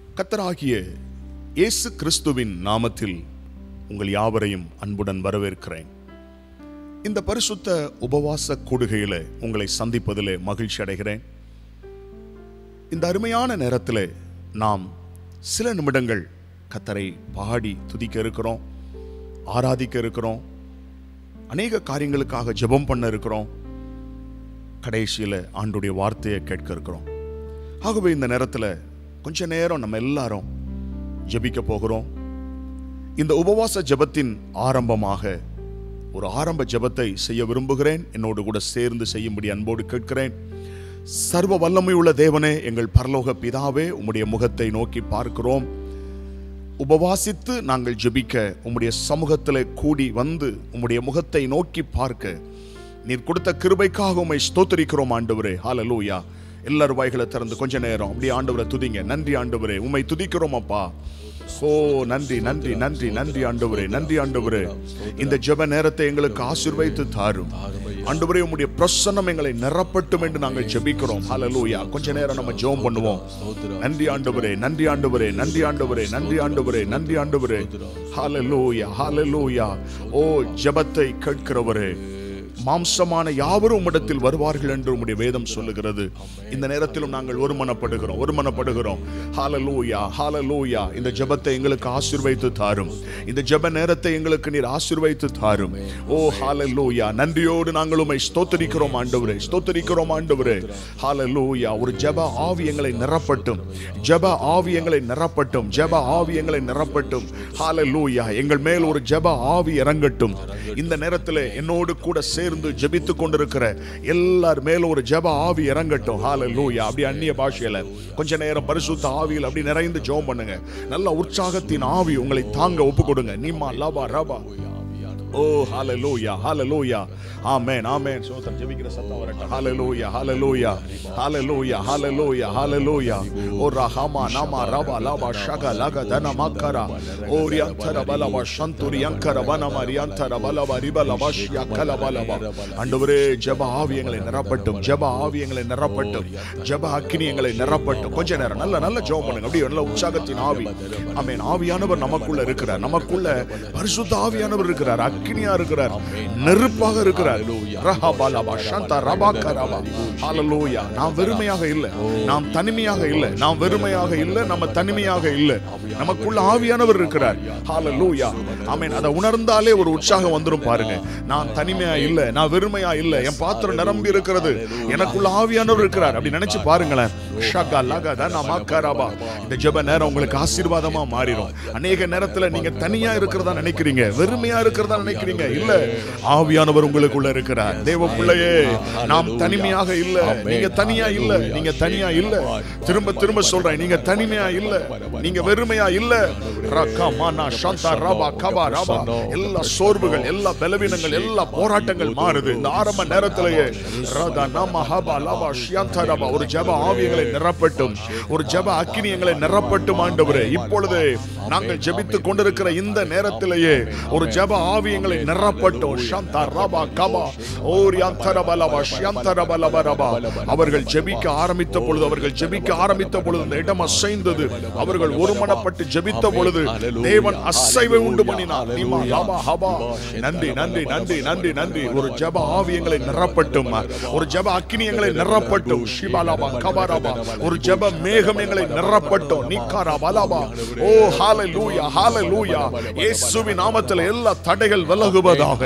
கத்தராகிய இயேசு கிறிஸ்துவின் நாமத்தில் உங்கள் யாவரையும் அன்புடன் வரவேற்கிறேன் இந்த பரிசுத்த உபவாச கூடுகையில உங்களை சந்திப்பதிலே மகிழ்ச்சி அடைகிறேன் இந்த அருமையான நேரத்தில் நாம் சில நிமிடங்கள் கத்தரை பாடி துதிக்க இருக்கிறோம் ஆராதிக்க இருக்கிறோம் அநேக காரியங்களுக்காக ஜெபம் பண்ண இருக்கிறோம் கடைசியில் ஆண்டுடைய வார்த்தையை கேட்க இருக்கிறோம் ஆகவே இந்த நேரத்தில் கொஞ்ச நேரம் நம்ம எல்லாரும் ஜெபிக்க போகிறோம் இந்த உபவாச ஜெபத்தின் ஆரம்பமாக ஒரு ஆரம்ப ஜெபத்தை செய்ய விரும்புகிறேன் என்னோடு கூட சேர்ந்து செய்யும்படி அன்போடு கேட்கிறேன் சர்வ வல்லமை உள்ள தேவனே எங்கள் பரலோக பிதாவே உம்முடைய முகத்தை நோக்கி பார்க்கிறோம் உபவாசித்து நாங்கள் ஜெபிக்க உம்முடைய சமூகத்தில் கூடி வந்து உம்முடைய முகத்தை நோக்கி பார்க்க நீர் கொடுத்த கிருபைக்காக உம்மை ஸ்தோத்தரிக்கிறோம் ஆண்டவரே ஹalleluya எல்லாரும் வாய்களை திறந்து கொஞ்ச நேரம் அப்படியே ஆண்டவரை துதிங்க நன்றி ஆண்டவரே உம்மை துதிக்கிறோம் அப்பா ஓ நன்றி நன்றி நன்றி நன்றி ஆண்டவரே நன்றி ஆண்டவரே இந்த ஜெப நேரத்தை எங்களுக்கு ஆசீர்வதித்து தாரும் ஆண்டவரே உம்முடைய பிரசன்னம் எங்களை நிரப்பட்டும் என்று நாங்கள் ஜெபிக்கிறோம் ஹalleluya கொஞ்ச நேரம் நம்ம ஜெபம் பண்ணுவோம் நன்றி ஆண்டவரே நன்றி ஆண்டவரே நன்றி ஆண்டவரே நன்றி ஆண்டவரே நன்றி ஆண்டவரே ஹalleluya ஹalleluya ஓ ஜெபத்தை கேட்கிறவரே மாம்சமான யாவரும் உம்மிடத்தில் வருவார்கள் என்று உம்முடைய வேதம் சொல்லுகிறது இந்த நேரத்திலும் நாங்கள் ஒருமனப்படுகிறோம் ஒருமனப்படுகிறோம் ஹalleluya ஹalleluya இந்த ஜெபத்தை எங்களுக்கு ஆசீர்வதித்து தாரும் இந்த ஜெப நேரத்தை எங்களுக்கு நீர் ஆசீர்வதித்து தாரும் ஓ ஹalleluya நன்றியோடு நாங்கள் உம்மை ஸ்தோத்தரிக்கிறோம் ஆண்டவரே ஸ்தோத்தரிக்கிறோம் ஆண்டவரே ஹalleluya ஒரு ஜெப ஆவி எங்களை நிரப்பட்டும் ஜெப ஆவி எங்களை நிரப்பட்டும் ஜெப ஆவி எங்களை நிரப்பட்டும் ஹalleluya எங்கள் மேல் ஒரு ஜெப ஆவி இறங்கட்டும் இந்த நேரத்தில் என்னோடு கூட சேர்ந்து ஜெபித்து கொண்டிருக்கிற எல்லார் மேலும் ஒரு ஜெப ஆவி இறங்கட்டும் ஹalleluya அப்படி அந்நிய பாஷையில கொஞ்ச நேரம் பரிசுத்த ஆவியில் அப்படி நிறைந்து ஜெபம் பண்ணுங்க நல்ல உற்சாகத்தின் ஆவி உங்களை தாங்க ஒப்பு கொடுங்க நீமா லபா ரபா ஓ ஹalleluya ஹalleluya ஆமென் ஆமென் சோதர் ஜெபிக்கிற சத்தம் வரட்டும் ஹalleluya ஹalleluya ஹalleluya ஹalleluya ஹalleluya ஓ ரஹமா நாமா ரபா லபா ஷக லக தன மக்கரா ஓ ரியந்தர பலவா சந்துரி அங்கர வனம ரியந்தர பலவா ரிபலவா ஷியக்கல பலவா ஆண்டவரே ஜெப ஆவி எங்களை நிரப்பட்டும் ஜெப ஆவி எங்களை நிரப்பட்டும் ஜெப அக்கினி எங்களை நிரப்பட்டும் கொஞ்ச நேரம் நல்ல நல்ல ஜெபம் பண்ணுங்க அப்படியே நல்ல உற்சாகத்தின் ஆவி ஆமென் ஆவியானவர் நமக்குள்ள இருக்கிறார் நமக்குள்ள பரிசுத்த ஆவியானவர் இருக்கிறார் அக்கினியா இருக்கிறார் நெருப்பாக இருக்கிறார் ரஹபலபா ஷந்த ரபாக்கரபா ஹalleluya நாம் வெறுமையாக இல்ல நாம் தனிமையாக இல்ல நாம் வெறுமையாக இல்ல நம்ம தனிமையாக இல்ல நமக்குள்ள ஆவியானவர் இருக்கிறார் ஹalleluya ஆமென் அதை உணர்ந்தாலே ஒரு உற்சாகம் வந்துரும் பாருங்க நான் தனிமையா இல்ல நான் வெறுமையா இல்ல என் பாத்திரம் நிரம்பி இருக்கிறது எனக்குள்ள ஆவியானவர் இருக்கிறார் அப்படி நினைச்சு பாருங்களேன் ஷகா லகத நமாக்கரபா இந்த ஜெப நேரம் உங்களுக்கு ஆசீர்வாதமா மாறிடும் அநேக நேரத்துல நீங்க தனியா இருக்கிறதா நினைக்கிறீங்க வெறுமையா இருக்கிறதா நினைக்கிறீங்க இல்ல ஆவியானவர் உங்களுக்குள்ள இருக்கிறார் தேவ பிள்ளையே நாம் தனிமையாக இல்ல நீங்க தனியா இல்ல நீங்க தனியா இல்ல திரும்ப திரும்ப சொல்றேன் நீங்க தனிமையா இல்ல நீங்க வெறுமையா இல்ல ரக்கா மானா சந்தா ரபா கபா ரபா எல்லா சோர்வுகள் எல்லா பலவீனங்கள் எல்லா போராட்டங்கள் மாறுது இந்த ஆரம்ப நேரத்திலேயே ரதா நம ஹபா லபா ஷியந்த ரபா ஒரு ஜெப ஆவியங்களை நிரப்பட்டும் ஒரு ஜெப அக்கினி எங்களை நிரப்பட்டும் ஆண்டவரே இப்பொழுது நாங்கள் ஜெபித்துக் கொண்டிருக்கிற இந்த நேரத்திலேயே ஒரு ஜெப ஆவி எங்களை நிரப்பட்டும் ஷந்தா ரபா கபா ஓரியந்தர பலபா ஷியந்தர பலபா ரபா அவர்கள் ஜெபிக்க ஆரம்பித்த பொழுது அவர்கள் ஜெபிக்க ஆரம்பித்த பொழுது இந்த இடம் அசைந்தது அவர்கள் ஒருமனப்பட்டு ஜெபித்த பொழுது தேவன் அசைவை உண்டு பண்ணினார் நீமா லபா ஹபா நன்றி நன்றி நன்றி நன்றி நன்றி ஒரு ஜெப ஆவி எங்களை நிரப்பட்டும் ஒரு ஜெப அக்கினி எங்களை நிரப்பட்டும் ஷிபாலாபா கபாராபா ஒரு ஜெப மேகம் எங்களை நிரப்பட்டும் நிக்காரா பலாபா ஓ ஹalleluya ஹalleluya இயேசுவின் நாமத்தில் எல்லா தடைகள் விலகுவதாக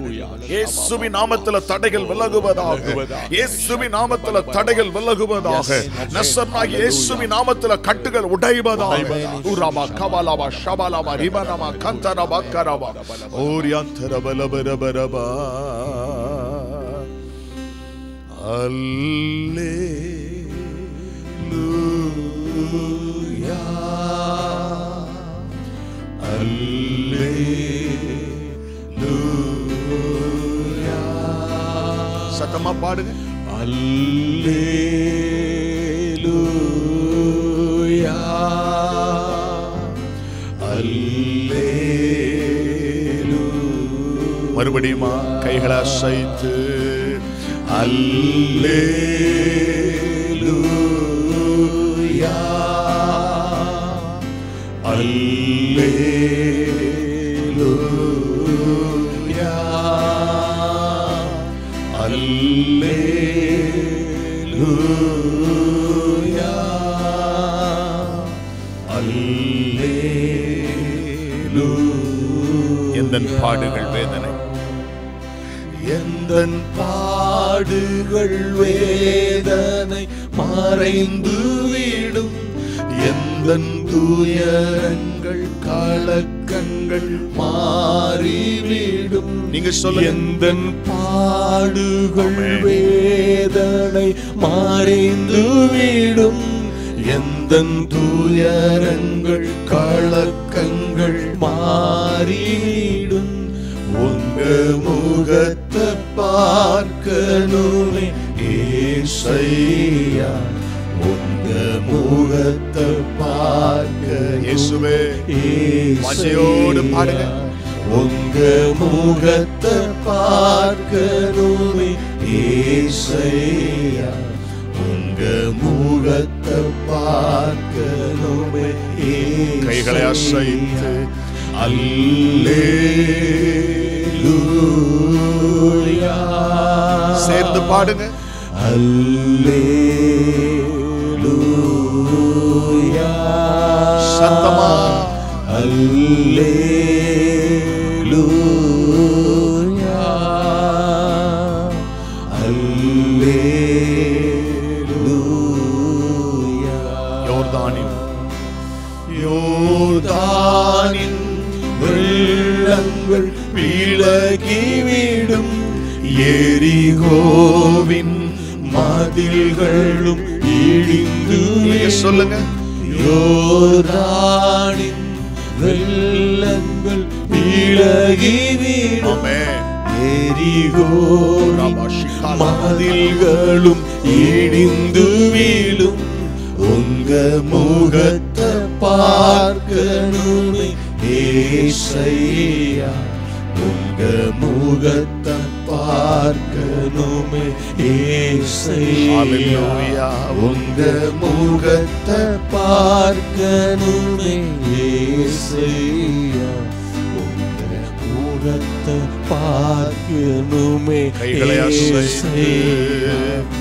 இயேசுவின் நாமத்தில் தடைகள் விலகுவதாக இயேசுவின் நாமத்தில் தடைகள் விலகுவதாக நசர்னாகி இயேசுவின் நாமத்தில் கட்டுகள் உடைவதாக உராபா கபாலாபா ஷபாலாபா ரிபனமா கந்தரபா கரபா ஓரியந்தர பலபரபரபா சத்தமா பாடுங்க அல்லேலூயா அல்லேலூயா மறுபடியுமா கைகளை அசைத்து அல்லேலூயா அல்லேலூயா அல்லேலூயா அல்லேலூயா எந்தன் பாடுகள் வேதனை எந்தன் பாடுகள் வேதனை மறைந்து விடும் எந்தன் துயரங்கள் கலக்கங்கள் மாறிவிடும் நீங்க சொல்லுங்க. எந்தன் பாடுகள் ஆமென். வேதனை மறைந்து விடும் எந்தன் துயரங்கள் கலக்கங்கள் மாறிவிடும் உங்க முகத்தை பார்க்கணுமே ஏசையா உங்க முகத்தை பார்க்க இயேசுவே வாஞ்சையோடு பாடுங்க. உங்க முகத்தை பார்க்கணுமே ஏசையா உங்க முகத்தை பார்க்கணுமே ஏசையா. கைகளை அசைத்து அல்லேலூயா சேர்ந்து பாடுங்க அல்லேலூயா சத்தமா. அல்லேலூயா அல்லேலூயா யோர்தானின் யோர்தானின் வெள்ளங்கள் விலகிவிடும் எரிகோவின் மதில்களும் இடிந்து நீங்க சொல்லுங்க யோர்தானின் வெள்ளங்கள் விலகிவிடும் ஆமென் எரிகோவின் மதில்களும் இடிந்து வீழும் உங்க முகத்தை பார்க்கணுமே ஏசையா உங்க முகத்தை பார்க்கணுமே ஏசையா Hallelujah. உங்க முகத்தை பார்க்கணுமே ஏசையா உங்க முகத்தை பார்க்கணுமே கைகளை அசைத்து ஏசையா.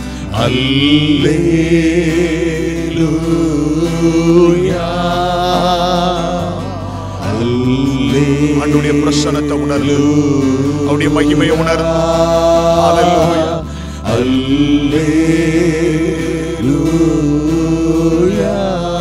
அல்லேலூயா ஆண்டுடைய பிரசன்னத்தை உணர்ந்து அவருடைய மகிமையை உணர்ந்து Hallelujah. அல்லேலூயா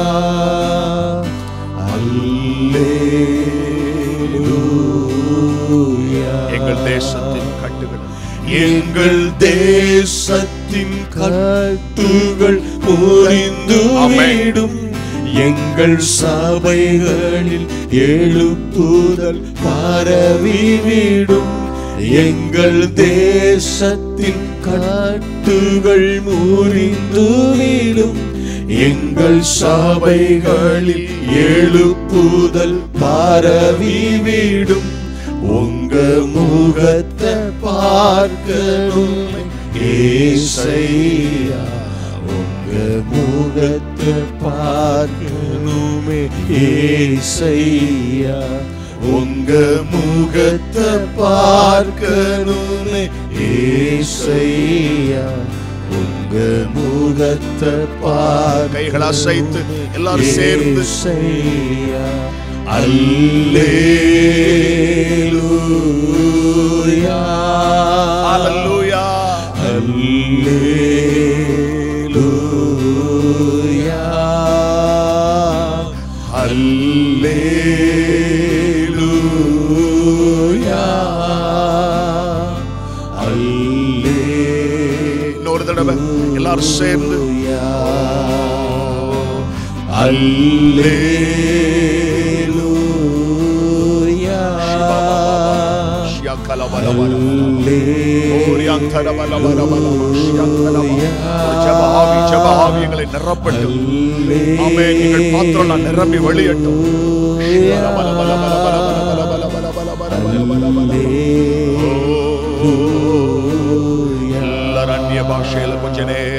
அல்லேலூயா எங்கள் தேசத்தின் கட்டுகள் எங்கள் தேசத்தின் கட்டுகள் முறிந்துவிடும் எங்கள் சபைகளில் எழுப்புதல் பரவிவிடும் எங்கள் தேசத்தின் கட்டுகள் முறிந்துவிடும் எங்கள் சபைகளில் எழுப்புதல் பரவிவிடும் உங்க முகத்தை பார்க்கணுமே ஏசையா உங்க முகத்தை பார்க்கணுமே ஏசையா உங்க முகத்தை பார்க்கணுமே ஏசையா உங்க முகத்தை பார்க்க கைகளை அசைத்து எல்லாரும் சேர்ந்து ஏசையா அல்லேலூயா Hallelujah. அல்லேலூயா அல்லேலூயா இன்னொரு தடவை எல்லாரும் சேர்ந்து அல்லேலூயா ஜபஹாவி ஜபஹாவி எங்களை நிரப்பட்டும் ஆமென் எங்கள் பாத்திரம் நிரம்பி வெளியட்டும் எல்லாரும் அந்நிய பாஷையில கொஞ்ச நேரம் அந்நிய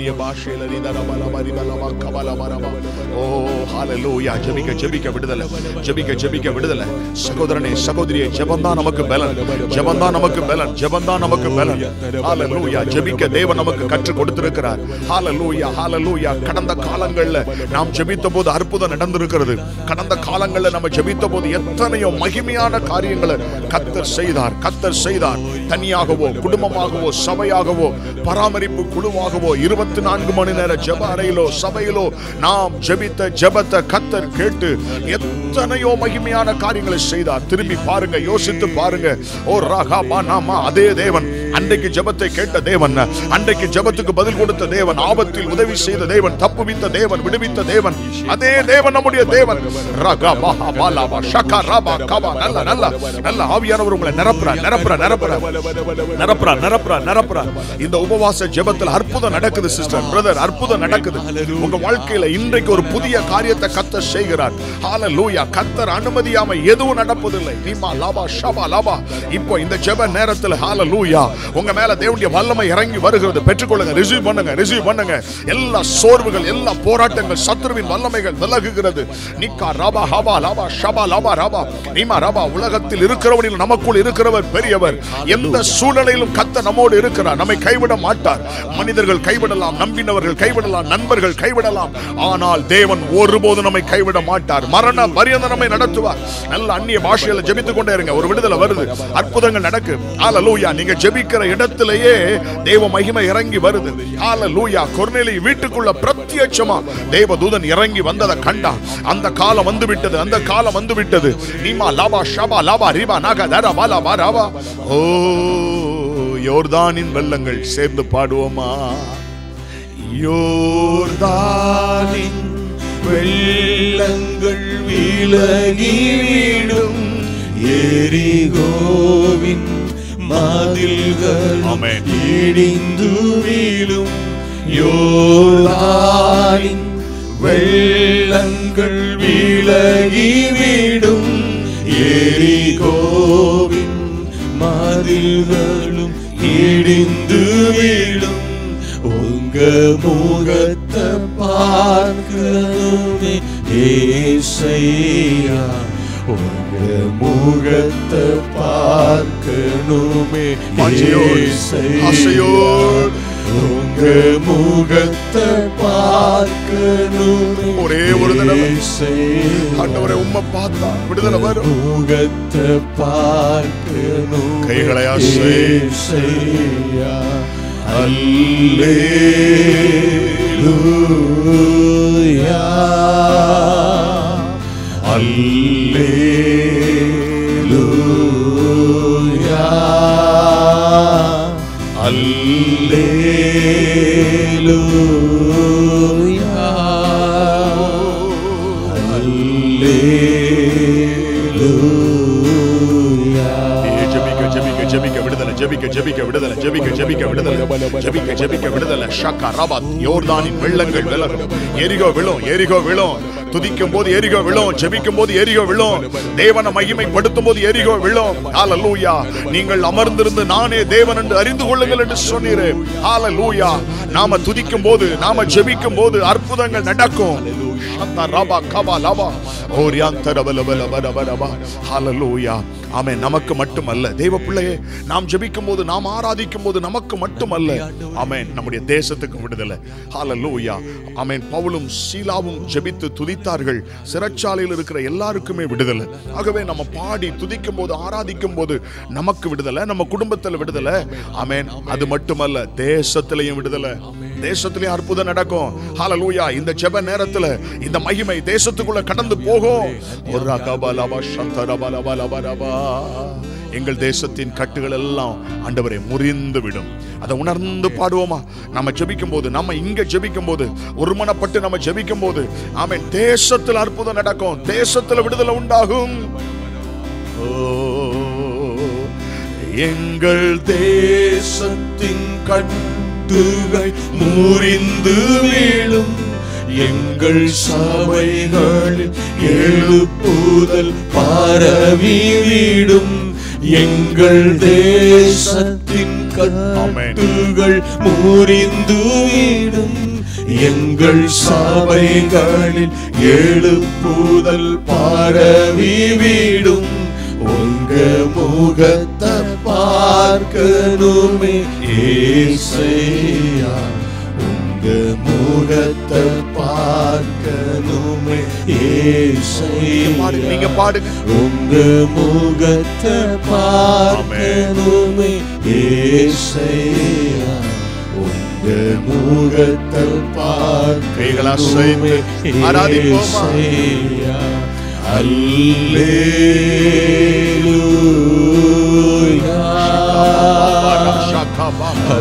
அந்நிய பாஷையில ரிதரபலப ரிபலப கபலபரப. ஓ ஹalleluya ஜெபிக்க ஜெபிக்க விடுதலை ஜெபிக்க ஜெபிக்க விடுதலை சகோதரனே சகோதரியே ஜெபம்தான் நமக்கு பலன் ஜெபம்தான் நமக்கு பலன் ஜெபம்தான் நமக்கு பலன் ஹalleluya ஜெபிக்க தேவன் நமக்கு கற்றுக் கொடுத்திருக்கிறார் ஹalleluya ஹalleluya கடந்த காலங்கள்ல நாம் ஜெபித்த போது அற்புதம் நடந்திருக்கிறது கடந்த காலங்கள்ல நம்ம ஜெபித்த போது எத்தனையோ மகிமையான காரியங்களை கத்தர் செய்தார் கத்தர் செய்தார் தனியாகவோ குடும்பமாகவோ சபையாகவோ பராமரிப்பு குழுவாகவோ இருபத்தி நான்கு மணி நேர ஜெப அறையிலோ சபையிலோ நாம் ஜெபித்த ஜெபத்தை கத்தர் கேட்டு எத்தனையோ மகிமையான காரியங்களை செய்தார் திரும்பி பாருங்க யோசித்து பாருங்க ஓ ராகா பா நாமா அதே தேவன் அன்றைக்கு ஜெபத்தை கேட்ட தேவன் அன்றைக்கு ஜெபத்துக்கு பதில் கொடுத்த தேவன் ஆபத்தில் உதவி செய்த தேவன் தப்புவித்த தேவன் விடுவித்த தேவன் அதே தேவன் நம்முடைய தேவன் ரகா பஹா பாலா பா ஷகா ரபா கபா நல்ல நல்ல நல்ல ஆவியானவர் உங்களை நிரப்புறா நிரப்புறா நிரப்புறா நிரப்புறா நிரப்புறா நிரப்புறா இந்த உபவாச ஜெபத்தில் அற்புதம் நடக்குது சிஸ்டர் பிரதர் அற்புதம் நடக்குது உங்க வாழ்க்கையில இன்றைக்கு ஒரு புதிய காரியத்தை கத்தர் செய்கிறார் ஹalleluya கத்தர் அனுமதியாம எதுவும் நடப்பதில்லை நீமா லாபா ஷபா லாபா இப்போ இந்த ஜெப நேரத்தில் ஹalleluya உங்க மேல தேவனுடைய வல்லமை இறங்கி வருகிறது பெற்றுக்கொள்ளுங்க ரிசீவ் பண்ணுங்க ரிசீவ் பண்ணுங்க எல்லா சோர்வுகள் எல்லா போராட்டங்கள் சத்துருவின் வல்லமைகள் விலகுகிறது நிக்கா ரபா ஹபா லாபா ஷபா லாபா ரபா நீமா ரபா உலகத்தில் இருக்கிறவனில் நமக்குள் இருக்கிறவர் பெரியவர் எந்த சூழ்நிலையிலும் கத்த நம்மோடு இருக்கிறார் நம்மை கைவிட மாட்டார் மனிதர்கள் கைவிடலாம் நம்பினவர்கள் கைவிடலாம் நண்பர்கள் கைவிடலாம் ஆனால் தேவன் ஒருபோதும் நம்மை கைவிட மாட்டார் மரண பரியந்த நம்மை நடத்துவார் நல்ல அந்நிய பாஷையில ஜெபித்துக் கொண்டே இருங்க ஒரு விடுதலை வருது அற்புதங்கள் நடக்கு ஹalleluya நீங்க ஜெபிக்கிற இடத்திலேயே தேவ மகிமை இறங்கி வருது ஹalleluya கொர்நேலி வீட்டுக்குள்ள பிரத்யட்சமா தேவதூதன் இறங்கி வந்ததை கண்டா அந்த காலம் வந்து விட்டது அந்த காலம் வந்து விட்டது நீமா லாபா ஷபா லாபா ரிபா நாகா தரா பாலா பா ராபா ஓ யோர்தானின் வெள்ளங்கள் சேர்ந்து பாடுவோமா யோர்தானின் வெள்ளங்கள் விலகிவிடும் எரிகோவின் மதில்கள் ஆமென். இடிந்து வீழும் யோர்தானின் வெள்ளங்கள் விலகிவிடும் எரிகோவின் மதில்களும் இடிந்து வீழும் உங்க முகத்தை பார்க்கணுமே ஏசையா உங்க முகத்தை பார்க்கணுமே வாஞ்சையோடு, ஏசையா. ஆசையோடு. உங்க முகத்தை பார்க்கணுமே ஒரே ஒரு தடவை. ஏசையா. ஆண்டவரை உம்மை பார்த்தா விடுதலை வரும் முகத்தை பார்க்கணும் கைகளை அசை. ஏசையா. அல்லேலூயா அல்லேலூயா அல்லேலூயா அல்லேலூயா ஏ, ஜெபிக்க ஜெபிக்க ஜெபிக்க விடுதலை ஜெபிக்க ஜெபிக்க விடுதலை ஜெபிக்க ஜெபிக்க விடுதலை ஜெபிக்க ஜெபிக்க விடுதலை ஷக்கா ரபாத் யோர்தானின் வெள்ளங்கள் விலகும் எரிகோ விழும் எரிகோ விழும் துதிக்கும் போது எரிகோ விழும் ஜெபிக்கும் போது எரிகோ விழும் தேவனை மகிமைப்படுத்தும் போது எரிகோ விழும் ஹalleluya நீங்கள் அமர்ந்திருந்து நானே தேவன் என்று அறிந்து கொள்ளுங்கள் என்று சொன்னீரே ஹalleluya நாம துதிக்கும் போது நாம ஜெபிக்கும் போது அற்புதங்கள் நடக்கும் ஷத்தா ரபா கபா லபா ஓரியாந்தர பல பல பல பல பல. ஹalleluya ஆமென் நமக்கு மட்டுமல்ல தேவ பிள்ளையே நாம் ஜெபிக்கும் போது நாம் ஆராதிக்கும் போது நமக்கு மட்டுமல்ல ஆமென் நம்முடைய தேசத்துக்கு விடுதலை ஹalleluya ஆமென் பவுலும் சீலாவும் ஜெபித்து துதித்தார்கள் சிறைச்சாலையில் இருக்கிற எல்லாருக்குமே விடுதலை ஆகவே நம்ம பாடி துதிக்கும் போது ஆராதிக்கும் போது நமக்கு விடுதலை நம்ம குடும்பத்தில் விடுதலை ஆமென் அது மட்டுமல்ல தேசத்திலையும் விடுதலை தேசத்திலேயும் அற்புதம் நடக்கும் ஹalleluya இந்த ஜெப நேரத்துல இந்த மகிமை தேசத்துக்குள்ள கடந்து போகும் ஒரு ரகபலப சந்தரபலபலபலபா. எங்கள் தேசத்தின் கட்டுகள் எல்லாம் ஆண்டவரை முறிந்து விடும் அதை உணர்ந்து பாடுவோமா நம்ம ஜெபிக்கும் போது நம்ம இங்க ஜெபிக்கும் போது ஒருமனப்பட்டு நம்ம ஜெபிக்கும் போது ஆமென் தேசத்தில் அற்புதம் நடக்கும் தேசத்துல விடுதலை உண்டாகும் ஓ, எங்கள் தேசத்தின் கட்டுகள் முறிந்து வீழும் எங்கள் சபைகளில் எழுப்புதல் பரவி வீடும் எங்கள் தேசத்தின் ஆமென். கட்டுகள் கட்டுகள் முறிந்து விடும் எங்கள் சபைகளில் எழுப்புதல் பரவி விடும் உங்க முகத்தை பார்க்கணுமே ஏசையா உங்க முகத்தை பார்க்கணுமே பாடுங்க, நீங்க ஏசையா பாடுங்க உங்க முகத்தை பார்க்கணுமே ஏசையா உங்க முகத்தை கைகளை பார்க்கணுமே அசைத்து ஆராதிப்போமா? ஏசையா அல்லேலூயா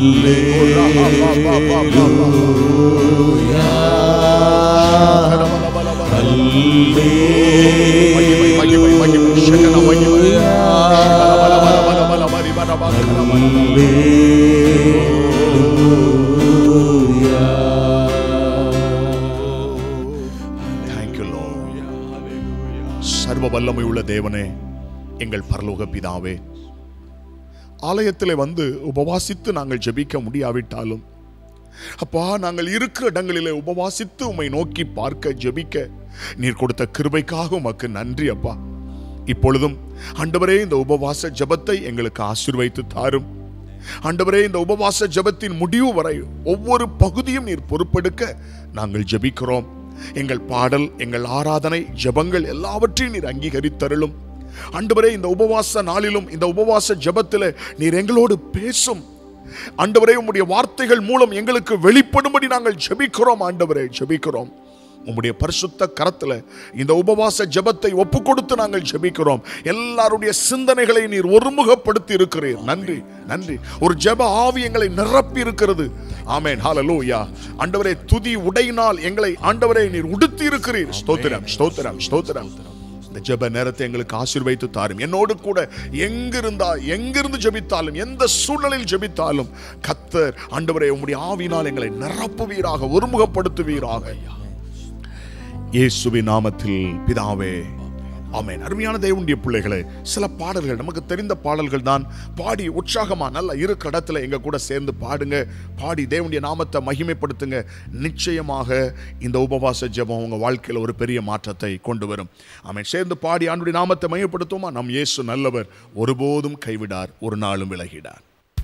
Thank you, Lord. சர்வ வல்லமை உள்ள தேவனே எங்கள் பரலோக பிதாவே ஆலயத்திலே வந்து உபவாசித்து நாங்கள் ஜெபிக்க முடியாவிட்டாலும் அப்பா நாங்கள் இருக்கிற இடங்களிலே உபவாசித்து உம்மை நோக்கி பார்க்க ஜெபிக்க நீர் கொடுத்த கிருபைக்காக உமக்கு நன்றி அப்பா இப்பொழுதும் ஆண்டவரே இந்த உபவாச ஜெபத்தை எங்களுக்கு ஆசீர்வைத்து தாரும் ஆண்டவரே இந்த உபவாச ஜெபத்தின் முடிவு வரை ஒவ்வொரு பகுதியும் நீர் பொறுப்பெடுக்க நாங்கள் ஜெபிக்கிறோம் எங்கள் பாடல் எங்கள் ஆராதனை ஜெபங்கள் எல்லாவற்றையும் நீர் அங்கீகரித்தருளும் ஆண்டவரே இந்த உபவாச நாளிலும் இந்த உபவாச ஜெபத்தில் நீர் எங்களோடு பேசும் ஆண்டவரே உம்முடைய வார்த்தைகள் மூலம் எங்களுக்கு வெளிப்படும்படி நாங்கள் ஜெபிக்கிறோம் ஆண்டவரே ஜெபிக்கிறோம் உம்முடைய பரிசுத்த கரத்துல இந்த உபவாச ஜெபத்தை ஒப்பு கொடுத்து நாங்கள் ஜெபிக்கிறோம் எல்லாருடைய சிந்தனைகளை நீர் ஒருமுகப்படுத்தி இருக்கிறீர் நன்றி நன்றி ஒரு ஜெப ஆவி எங்களை நிரப்பி இருக்கிறது ஆமென் ஹalleluya ஆண்டவரே துதி உடையினால் எங்களை ஆண்டவரே நீர் உடுத்தி இருக்கிறீர் ஸ்தோத்திரம் ஸ்தோத்திரம் ஸ்தோத்திரம் இந்த ஜெப நேரத்தை எங்களுக்கு ஆசீர்வைத்து தாரும் என்னோடு கூட எங்கிருந்தா எங்கிருந்து ஜெபித்தாலும் எந்த சூழ்நிலையில் ஜெபித்தாலும் கத்தர் ஆண்டவரே உம்முடைய ஆவினால் எங்களை நிரப்புவீராக ஒருமுகப்படுத்துவீராக இயேசுவின் நாமத்தில் பிதாவே ஆமென் அருமையான தேவனுடைய பிள்ளைகளே சில பாடல்கள் நமக்கு தெரிந்த பாடல்கள் தான் பாடி உற்சாகமா நல்லா இருக்கிற இடத்துல எங்க கூட சேர்ந்து பாடுங்க பாடி தேவனுடைய நாமத்தை மகிமைப்படுத்துங்க நிச்சயமாக இந்த உபவாச ஜெபம் உங்க வாழ்க்கையில் ஒரு பெரிய மாற்றத்தை கொண்டு வரும் ஆமென் சேர்ந்து பாடி ஆண்டுடைய நாமத்தை மகிமைப்படுத்துவோமா நம் இயேசு நல்லவர் ஒருபோதும் கைவிடார் ஒரு நாளும் விலகிடார்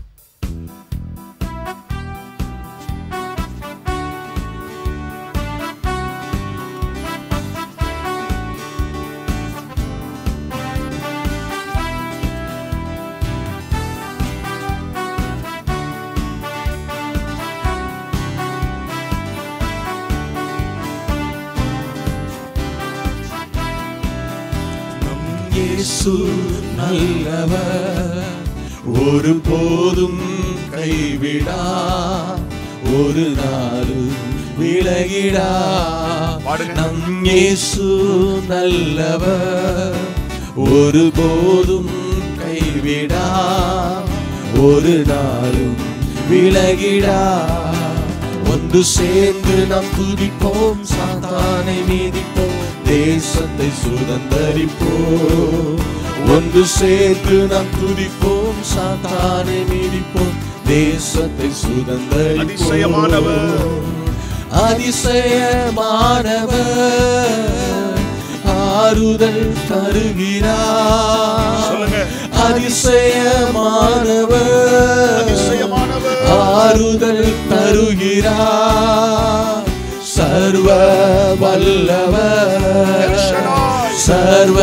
நம் இயேசு நல்லவர் ஒரு போதும் கைவிடா ஒரு நாளும் விலகிடா பாடுங்க. நம் இயேசு நல்லவர் ஒரு போதும் கைவிடா ஒரு நாளும் விலகிடா ஒன்று சேர்ந்து நாம் துதிப்போம் சாத்தானை மீதிப்போம் தேசத்தை சுதந்தரிப்போம் ஒன்று சேர்ந்து நாம் துதிப்போம் சாத்தானை மீதிப்போம் தேசத்தை சுதந்தரிப்போம் அதிசயமானவர். அதிசயமானவர் ஆறுதல் தருகிறார் சொல்லுங்க. அதிசயமானவர் அதிசயமானவர். ஆறுதல் தருகிறார் சர்வ வல்லவர் சர்வ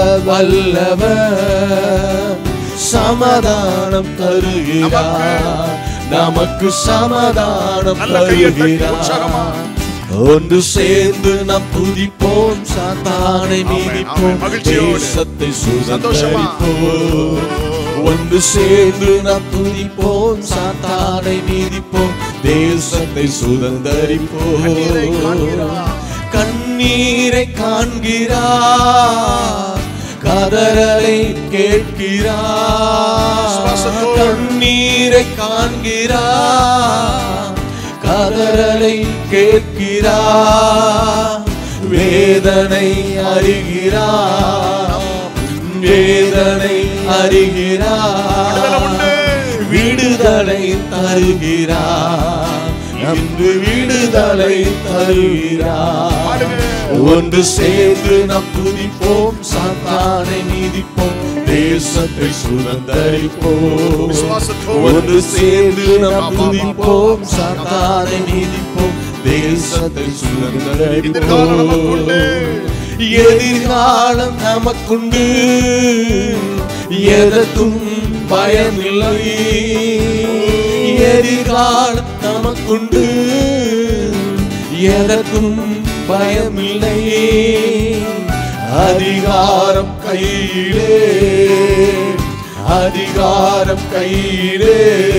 வல்லவர் சமாதானம் தருகிறார் நமக்கு சமாதானம் நல்ல கையை தட்டி உற்சாகமா. தருகிறார் ஒன்று சேர்ந்து நாம் துதிப்போம் சாத்தானை ஆமென், மீதிப்போம் ஆமென். மகிழ்ச்சியோடு. தேசத்தை சந்தோஷமா. சுதந்தரிப்போம் ஒன்று சேர்ந்து நாம் துதிப்போம் சாத்தானை மீதிப்போம் தேசத்தை சுதந்தரிப்போம் கண்ணீரை காண்கிறார். கண்ணீரை காண்கிறார் கதறலை கேட்கிறார் விசுவாசத்தோடு. கண்ணீரை காண்கிறார் கதறலை கேட்கிறார் வேதனை அறிகிறார் வேதனை அறிகிறார் விடுதலை உண்டு. விடுதலை விடுதலை தருகிறார் இன்று விடுதலை தருகிறார் ஒன்று சேர்ந்து நாம் துதிப்போம் சாத்தானை நீதிப்போம் தேசத்தை சுதந்தரிப்போம் விசுவாசத்தோடு ஒன்று சேர்ந்து நாம் துதிப்போம் சாத்தானை நீதிப்போம் தேசத்தை எதிர்காலம் நமக்குண்டு. சுதந்தரிப்போம் எதிர்காலம் நமக்குண்டு எதற்கும் பயமில்லை எதிர்காலம் நமக்குண்டு எதற்கும் பயமில்லை அதிகாரம் கையிலே அதிகாரம் கையிலே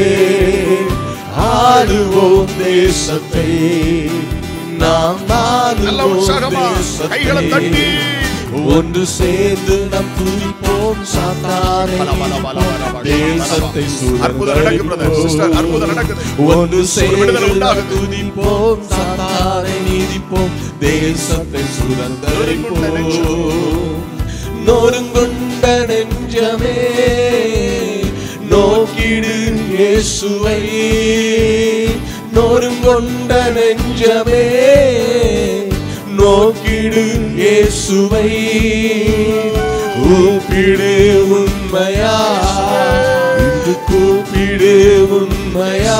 ஆடுவோம் தேசத்தை நாம் நல்ல ஆடுவோம் உற்சாகமா கைகளை தட்டி தேசத்தை ஒன்று சேர்ந்து நம் துதிப்போம் சாத்தானை பல, பல, பல, பல, பல. தேசத்தை அற்புதம் நடக்குது, brother, sister. அற்புதம் நடக்குது. ஒன்று சேர்ந்து விடுதலை நம் உண்டாகுது. துதிப்போம் சாத்தானை நீதிப்போம் தேசத்தை சுதந்தரிப்போம் நொறுங்குண்ட நெஞ்சமே நோக்கிடு இயேசுவை நொறுங்கொண்ட நெஞ்சமே நோக்கிடு இயேசுவை கூப்பிடு உண்மையா இன்று கூப்பிடு உண்மையா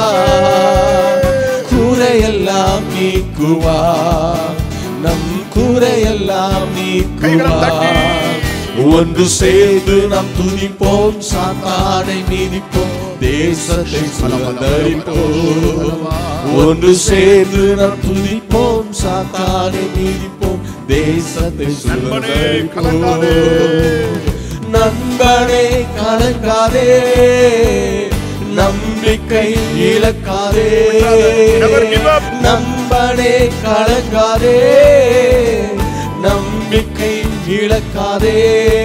குறையெல்லாம் நீக்குவா நம் குறையெல்லாம் நீக்குவா ஒன்று சேர்ந்து நாம் துதிப்போம் சாத்தானை நீதிப்போம் தேசத்தை சுதந்தரிப்போம் ஒன்று சேர்ந்து நாம் துதிப்போம் சாத்தானை நீதிப்போம் தேசத்தை நண்பனே, கலங்காதே. சுதந்தரிப்போம் நண்பனே கலங்காதே நம்பிக்கை இழக்காதே Never give up. நம்பனே கலங்காதே நம்பிக்கை இழக்காதே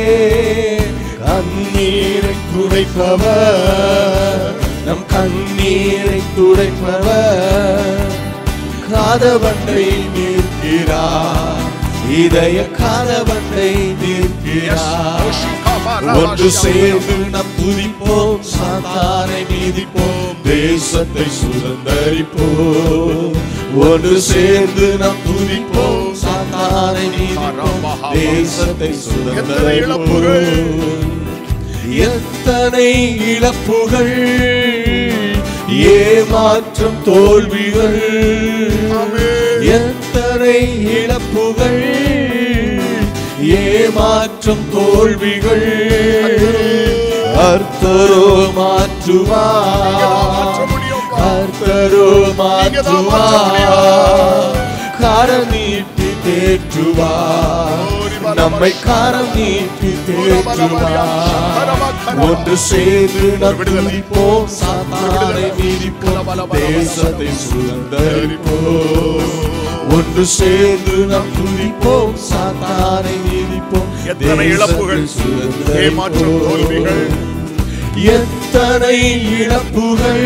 கண்ணீரை துடைப்பவர் நம் கண்ணீரை துடைப்பவர் காதவண்டை நிற்கிறார் இதய காதவண்டை நிற்கிறார் ஒன்று சேர்ந்து நம் துதிப்போம் சாத்தானை நீதிப்போம் தேசத்தை சுதந்தரிப்போம் ஒன்று சேர்ந்து நம் துதிப்போம் சாத்தானை நீதிப்போம் தேசத்தை எத்தனை இழப்புகள். சுதந்தரிப்போம் எத்தனை இழப்புகள் ஏமாற்றம் தோல்விகள் ஆமென். எத்தனை இழப்புகள் ஏமாற்றம் தோல்விகள் அர்த்தரோ மாற்றுவா மாற்ற முடியும். கர்த்தரோ நீங்கதான் மாற்றுவா மாற்ற கரம் நீட்டி தேற்றுவா நம்மை கரம் நீட்டி தேற்றுவா ஒன்று சேர்ந்து நம் துதிப்போம் சாத்தானை மீதிப்போம் தேசத்தை சுதந்தரிப்போம் ஒன்று சேர்ந்து நம் துதிப்போம் சாத்தானை மீதிப்போம் எத்தனை இழப்புகள், ஏமாற்றம், தோல்விகள். எத்தனை இழப்புகள்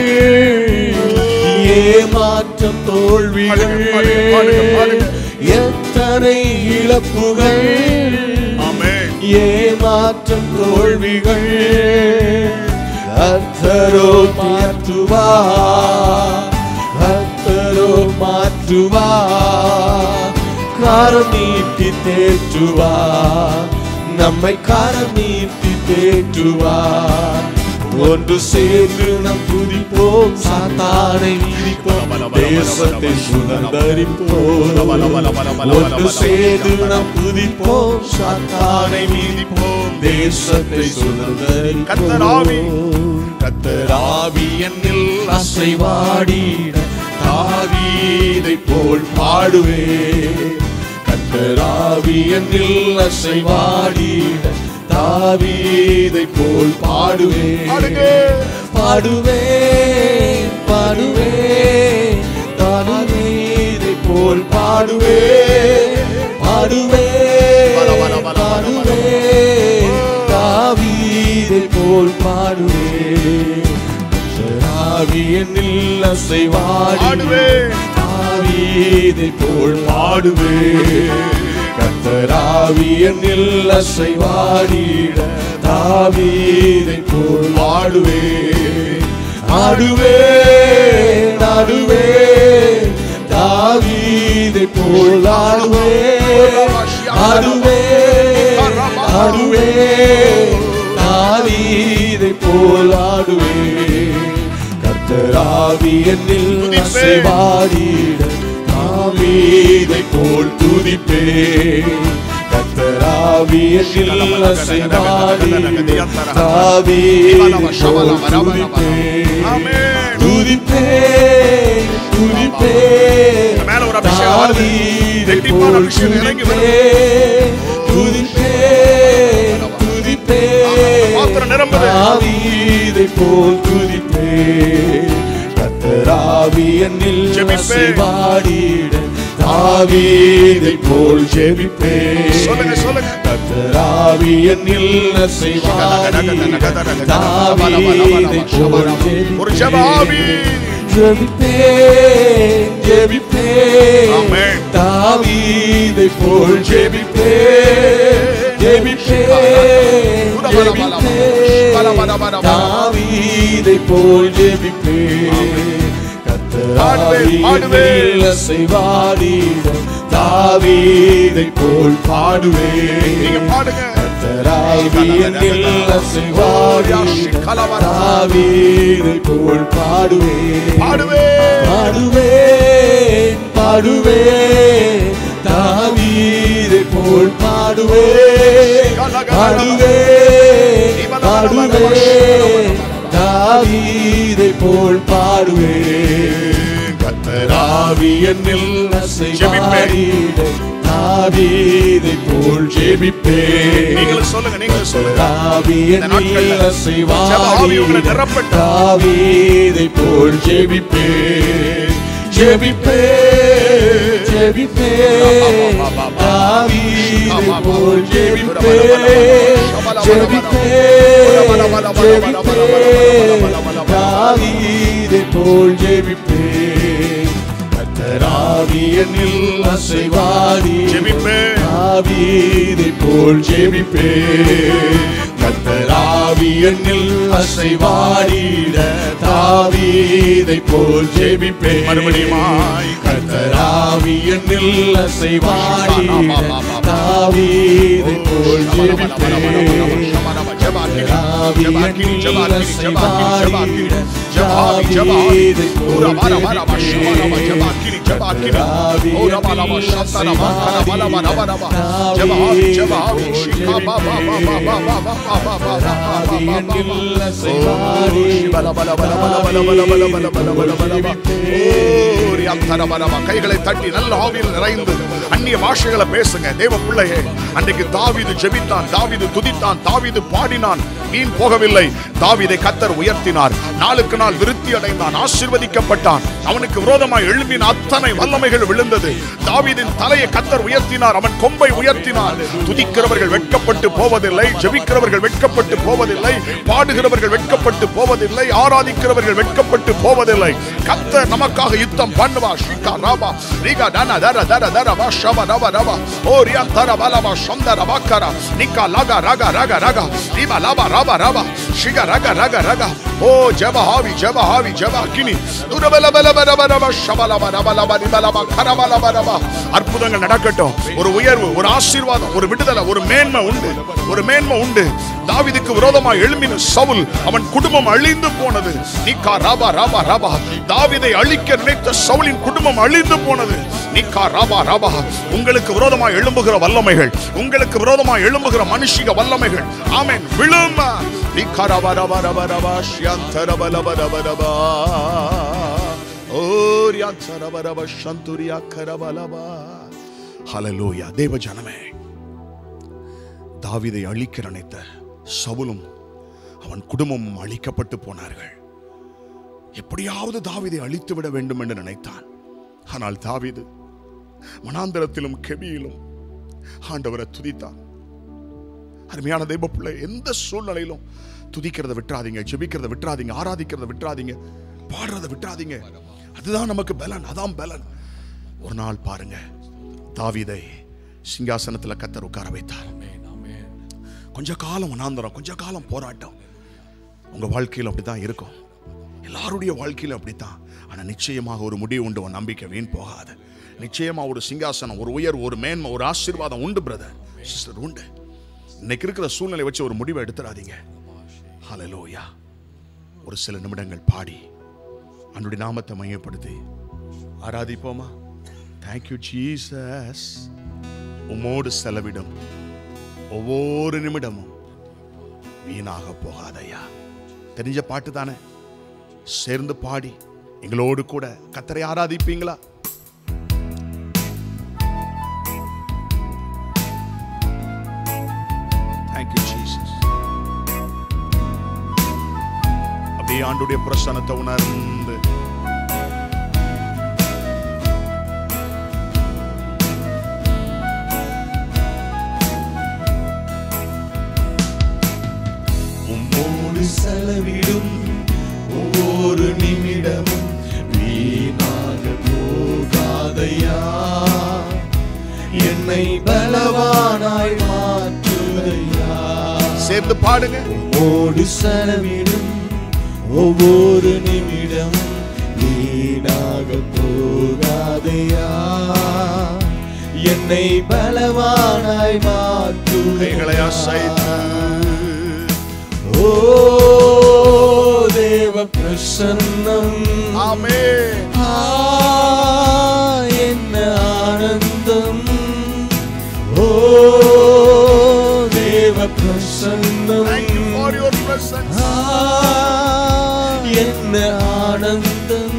ஏமாற்றம் தோல்விகள் பாடுங்க, பாடுங்க, பாடுங்க. எத்தனை இழப்புகள் ஆமென். ஏமாற்றம் தோல்விகள் கர்த்தரோ மாற்றுவா கர்த்தரோ மாற்றுவா காரம் நீட்டி தேற்றுவா நம்மை காரம் நீட்டி தேற்றுவா ஒன்று சேர்ந்து நம் துதிப்போம் சாத்தானை நீதிப்போம் தேசத்தை சுதந்தரிப்போம் ஒன்று சேர்ந்து நம் துதிப்போம் சாத்தானை நீதிப்போம் தேசத்தை கர்த்தராவி. சுதந்தரிப்போம் கத்தராவி என்னில் அசைவாடிட தாவீதை போல் பாடுவே கத்தராவி என்னில் அசைவாடிட தாவீதை போல் பாடுவே பாடுங்க. பாடுவே பாடுவே தாவீதை போல் பாடுவே பாடுவே பல, பல, பல, பல, பாடுவே தாவீதை போல் பாடுவே ஆவியனில் அசைவாடி பாடுவே. தாவீதை போல் பாடுவே கத்தராவியனில் அசைவாடிட தாவீதை போல் பாடுவே ஆடுவே ஆடுவே தாவீதை போல் ஆடுவே ஆடுவே ஆடுவே தாவீதை போல் ஆடுவே கர்த்தராவி என்னில் அசைவாடிட தாவீதை போல் துதிப்பே கர்த்தராவி என்னில் அசைவாடிட தாவீதை போல் துதிப்பே ஆமென். துதிப்பே துதிப்பே மேல ஒரு அபிஷேகம் வருது. தாவீதை ரெட்டிப்பான போல் அபிஷேகம் இறங்கி துதிப்பே துதிப்பே துதிப்பே பாத்திரம் நிரம்புது. தாவீதை போல் துதிப்பே கத்தராவி என்னில் ஜெபிப்பே. அசைவாடிட தாவீதை போல் ஜெபிப்பே சொல்லுங்க, சொல்லுங்க. கத்தராவி என்னில் அசைவாடிட தாவீதை போல் ஒரு ஜெப ஆவி. ஜெபிப்பே ஜெபிப்பே ஆமென். தாவீதை போல் ஜெபிப்பே ஜெபிப்பே ஜெபிப்பே தாவீதை போல் ஜெபிப்பே கத்தராவி பாடுவே. என்னில் அசைவாடிட தாவீதை போல் பாடுவே நீங்க பாடுங்க கத்தராவி என்னில் அசைவாடிட தாவீதை போல் பாடுவே பாடுவே பாடுவேன் பாடுவேன் தாவீதை போல் பாடுவேன் பாடுவேன் பாடுவேன் தாவீதை போல் பாடுவேன் கத்தராவி என்னில் அசைவாடிட தாவீதை போல் ஜெபிப்பேன் நீங்களும் சொல்லுங்க நீங்களும் சொல்லுங்க தாவி இந்த நாட்கள்ல ஜெப ஆவி உங்களை நிரப்பட்டும். தாவீதை போல் ஜெபிப்பே ஜெபிப்பே ஜெபிப்பே தாவீதை போல் ஜெபிப்பே ஜெபிப்பே ஜெபிப்பே தாவீதை போல் ஜெபிப்பே கத்தராவி என்னில் அசைவாடி ஜெபிப்பே. தாவீதை போல் ஜெபிப்பே கத்தராவி என்னில் அசைவாடிட தாவீதை போல் ஜெபிப்பே மறுபடியுமாய். கத்தராவி என்னில் அசைவாடிட தாவீதை போல் ஜெபிப்பே கத்தராவி என்னில் அசைவாடிட தாவீதை போல் கைகளை தட்டி நல்ல ஆவியில் நிறைந்து அந்நிய பாஷைகளை பேசுங்க தேவ பிள்ளையே அன்றைக்கு தாவீது ஜெபித்தான் தாவீது துதித்தான் தாவீது பாடினான் வீண் போகவில்லை தாவீதை கத்தர் உயர்த்தினார் நாளுக்கு நாள் விருத்தி அடைந்தான் ஆசீர்வதிக்கப்பட்டான் அவனுக்கு விரோதமாய் எழும்பின அத்தனை வல்லமைகள் விழுந்தது தாவீதின் தலையை கத்தர் உயர்த்தினார் அவன் கொம்பை உயர்த்தினார் துதிக்கிறவர்கள் வெட்கப்பட்டு போவதில்லை ஜெபிக்கிறவர்கள் வெட்கப்பட்டு போவதில்லை பாடுகிறவர்கள் வெட்கப்பட்டு போவதில்லை ஆராதிக்கிறவர்கள் வெட்கப்பட்டு போவதில்லை கத்தர் நமக்காக யுத்தம் பண்ணுவா ஷிகா ராபா ரீகா டன தர தர தர வா ஷப ரப ரப ஓ ரியா தர பலபா சந்த ரபாக்கரா நிக்கா லகா ரகா ரகா ரகா ரீபா லபா ரபா ரபா ஷிகா ரகா ரகா ரகா ஓ ஜப ஹாவி ஜப ஹாவி ஜப அக்கினி துரபல பல பல பல பல ஷபல பல பல பல பல பல கரபல பல பல அற்புதங்கள் நடக்கட்டும் ஒரு உயர்வு ஒரு ஆசீர்வாதம் ஒரு விடுதலை ஒரு மேன்மை உண்டு ஒரு மேன்மை உண்டு தாவீதுக்கு விரோதமாக எழும்பின சவுல் அவன் குடும்பம் அழிந்து போனது நிக்கா ராபா ராபா ராபா தாவீதை அழிக்க நினைத்த சவுலின் குடும்பம் அழிந்து போனது நிக்கா ராபா ராபா உங்களுக்கு விரோதமாக எழும்புகிற வல்லமைகள் உங்களுக்கு விரோதமாக எழும்புகிற மனுஷிக வல்லமைகள் ஆமென் விழும் நிக்கா ராபா ராபா ராபா ராபா ஷ்யந்த ரப ரப ரப ரபா ஓரியா ரப ரப சந்துரியா கரப லபா ஹalleluya தேவ ஜனமே தாவீதை அழிக்க நினைத்த சவுலும் அவன் குடும்பமும் அழிக்கப்பட்டு போனார்கள் எப்படியாவது தாவீதை அழித்து விட வேண்டும் என்று நினைத்தான் ஆனால் தாவீது மனாந்தரத்திலும் கெபியிலும் ஆண்டவரை துதித்தான் அருமையான தெய்வ பிள்ளை எந்த சூழ்நிலையிலும் துதிக்கிறத விட்டுறாதீங்க ஜெபிக்கிறத விட்டுறாதீங்க ஆராதிக்கிறத விட்டுறாதீங்க பாடுறத விட்டுறாதீங்க அதுதான் நமக்கு பலன் அதான் பலன் ஒரு நாள் பாருங்க தாவீதை சிங்காசனத்துல கத்தர் உட்கார வைத்தார் கொஞ்ச காலம் வனாந்தரம் கொஞ்ச காலம் போராட்டம் உங்க வாழ்க்கையில் அப்படிதான் இருக்கும் எல்லாருடைய வாழ்க்கையில அப்படித்தான் ஆனா நிச்சயமாக ஒரு முடிவு உண்டு உன் நம்பிக்கை வீண் போகாது நிச்சயமா ஒரு சிங்காசனம் ஒரு உயர் ஒரு மேன்மை ஒரு ஆசீர்வாதம் உண்டு பிரதர் சிஸ்டர் உண்டு இன்னைக்கு இருக்கிற சூழ்நிலை வச்சு ஒரு முடிவை எடுத்துறாதீங்க ஹalleluya ஒரு சில நிமிடங்கள் பாடி அன்னுடைய நாமத்தை மையப்படுத்தி ஆராதிப்போமா தேங்க்யூ ஜீசஸ் உமோடு செலவிடும் ஒவ்வொரு நிமிடமும் வீணாக போகாதையா தெரிஞ்ச பாட்டு தானே சேர்ந்து பாடி எங்களோடு கூட கத்தரை ஆராதிப்பீங்களா தேங்க்யூ ஜீசஸ் அப்படியே ஆண்டுடைய பிரசனத்தை உணர்ந்து உம்மோடு செலவிடும் ஒவ்வொரு நிமிடமும் வீணாக போகாதையா என்னை பலவானாய் மாற்றுதையா சேர்ந்து பாடுங்க உம்மோடு செலவிடும் ஒவ்வொரு நிமிடமும் வீணாக போகாதையா என்னை பலவானாய் கைகளை அசைத்து மாற்றுதையா ஓ தேவ பிரசன்னம் ஆமே ஆ, என்ன ஆனந்தம் ஓ தேவ பிரசன்னம் Thank you for your presence. ஆ, என்ன ஆனந்தம்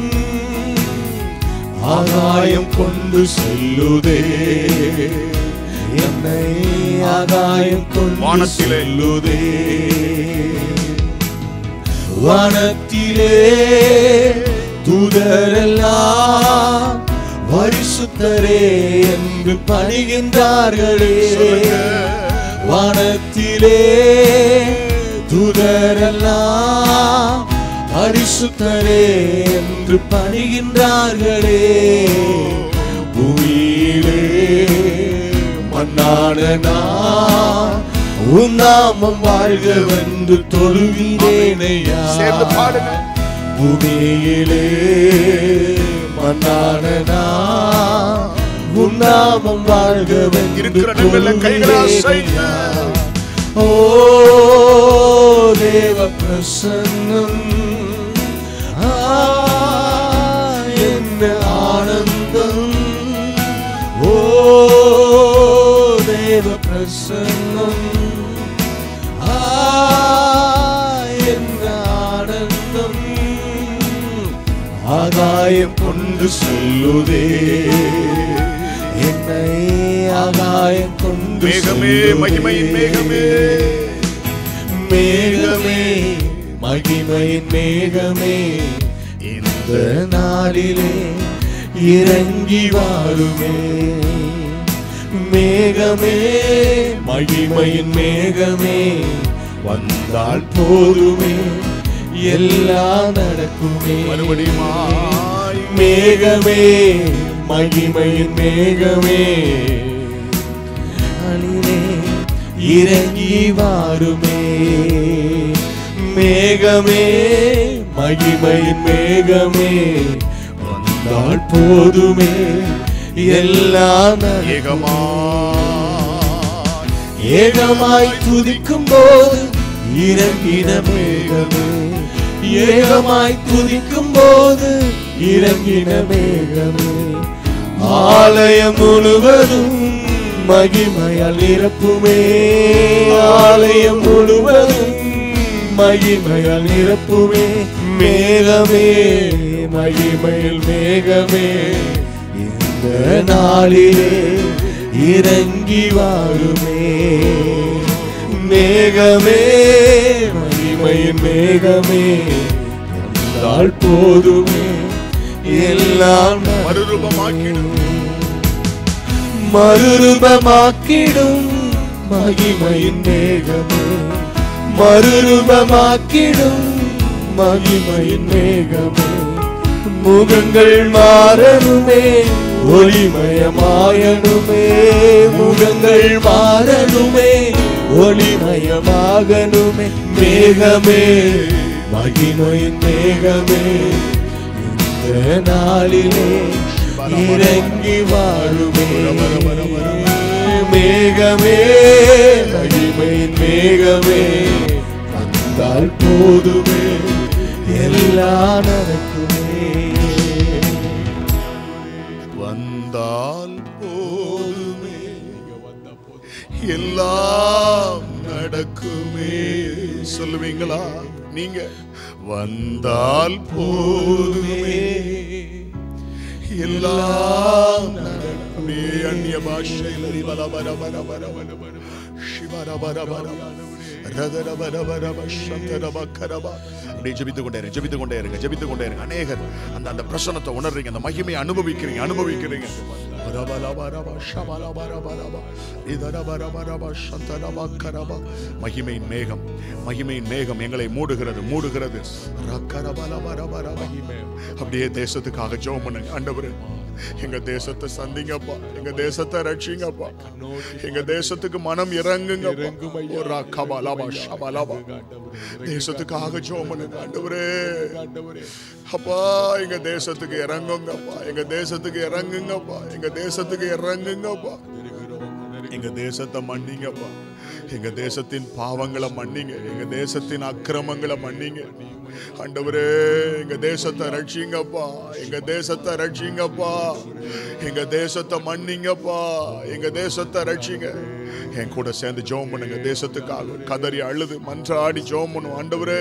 ஆகாயம் கொண்டு செல்லுதே என்னை ஆகாயம் கொண்டு வானத்திலே. செல்லுதே வனத்திலே தூதரெல்லாம் பரிசுத்தரே என்று பணிகின்றார்களே சொல்லுங்க. வானத்திலே தூதரெல்லாம் பரிசுத்தரே என்று பணிகின்றார்களே பூமியிலே மண்ணான நான் உன் நாமம் வாழ்கவென்று தொழுகிறேனையா சேர்ந்து பாடுங்க பூமியிலே மண்ணான நான் உன் நாமம் வாழ்கவென்று இருக்கிற இடங்கள்ல கைகளை அசைத்து. தொழுகிறேனையா. ஓ தேவ பிரசன்னம் ஆ, என்ன ஆனந்தம் ஓ தேவ பிரசன்னம் ஆ, என்ன ஆனந்தம் ஆகாயம் கொண்டு செல்லுதே என்னை ஆகாயம் கொண்டு மேகமே செல்லுதே. மகிமையின் மேகமே மேகமே மகிமையின் மேகமே இந்த நாளிலே இறங்கி வாருமே மேகமே மகிமையின் மேகமே வந்தால் போதுமே எல்லாம் நடக்குமே மறுபடியுமாய் மேகமே மகிமையின் மேகமே அணிலே இறங்கி வாருமே மேகமே மகிமையின் மேகமே வந்தால் போதுமே எல்லாம் நடக்கும். ஏகமாய் ஏகமாய் துதிக்கும் போது இறங்கின மேகமே ஏகமாய் துதிக்கும் போது இறங்கின மேகமே ஆலயம் முழுவதும் மகிமையால் நிரப்புமே ஆலயம் முழுவதும் மகிமையால் நிரப்புமே மேகமே மகிமையில் மேகமே இந்த நாளிலே இறங்கி வாருமே மேகமே மகிமையின் மேகமே வந்தால் போதுமே எல்லாம் மறுரூபமாக்கிடும் மறுரூபமாக்கிடும் மகிமையின் மேகமே மறுரூபமாக்கிடும் மகிமையின் மேகமே முகங்கள் மாறணுமே ஒளிமயமாயணுமே முகங்கள் மாறணுமே ஒளிமயமாகணுமே மேகமே மகிமையின் மேகமே இந்த நாளிலே இறங்கி வாழுமே மேகமே மகிமையின் மேகமே வந்தால் போதுமே எல்லாம் நடக்குமே வந்தால் போதுமே எல்லாம் நடக்குமே சொல்லுவீங்களா நீங்க வந்தால் போதுமே எல்லாம் நடக்குமே அந்நிய பாஷையில் பல பர பர பர பர பர சிவர பர பர ரதர பர பர சந்தர பக்கரபா அப்படியே ஜெபித்து கொண்டே இருங்க ஜெபித்து கொண்டே இருங்க ஜெபித்து கொண்டே இருங்க அநேகர் அந்த அந்த பிரசனத்தை உணர்றீங்க அந்த மகிமையை அனுபவிக்கிறீங்க அனுபவிக்கிறீங்க ரபலபரப ஷபலபரபரப இதரபரபரப சந்தரபக்கரப. மகிமையின் மேகம் மகிமையின் மேகம் எங்களை மூடுகிறது மூடுகிறது ரக்கரபலபரபரப. அப்படியே தேசத்துக்காக ஜெபம் பண்ணுங்க ஆண்டவரே எங்க தேசத்தை சந்திங்கப்பா எங்க தேசத்தை ரட்சிங்கப்பா எங்க தேசத்துக்கு மனம் இறங்குங்கப்பா ஒரு ரக்கபலப ஷபலப. தேசத்துக்காக ஜெபம் பண்ணுங்க ஆண்டவரே அப்பா எங்க தேசத்துக்கு இறங்குங்கப்பா எங்க தேசத்துக்கு இறங்குங்கப்பா எங்க தேசத்துக்கு இறங்குங்கப்பா எங்க தேசத்தை மன்னிங்கப்பா எங்க தேசத்தின் பாவங்களை மன்னிங்க எங்க தேசத்தின் அக்கிரமங்களை மன்னிங்க ஆண்டவரே எங்க தேசத்தை ரட்சிங்கப்பா எங்க தேசத்தை ரட்சிங்கப்பா எங்க தேசத்தை மன்னிங்கப்பா எங்க தேசத்தை ரட்சிங்க என் கூட சேர்ந்து ஜெபம் பண்ணுங்க தேசத்துக்காக கதறி அழுது மன்றாடி ஜெபம் பண்ணும் ஆண்டவரே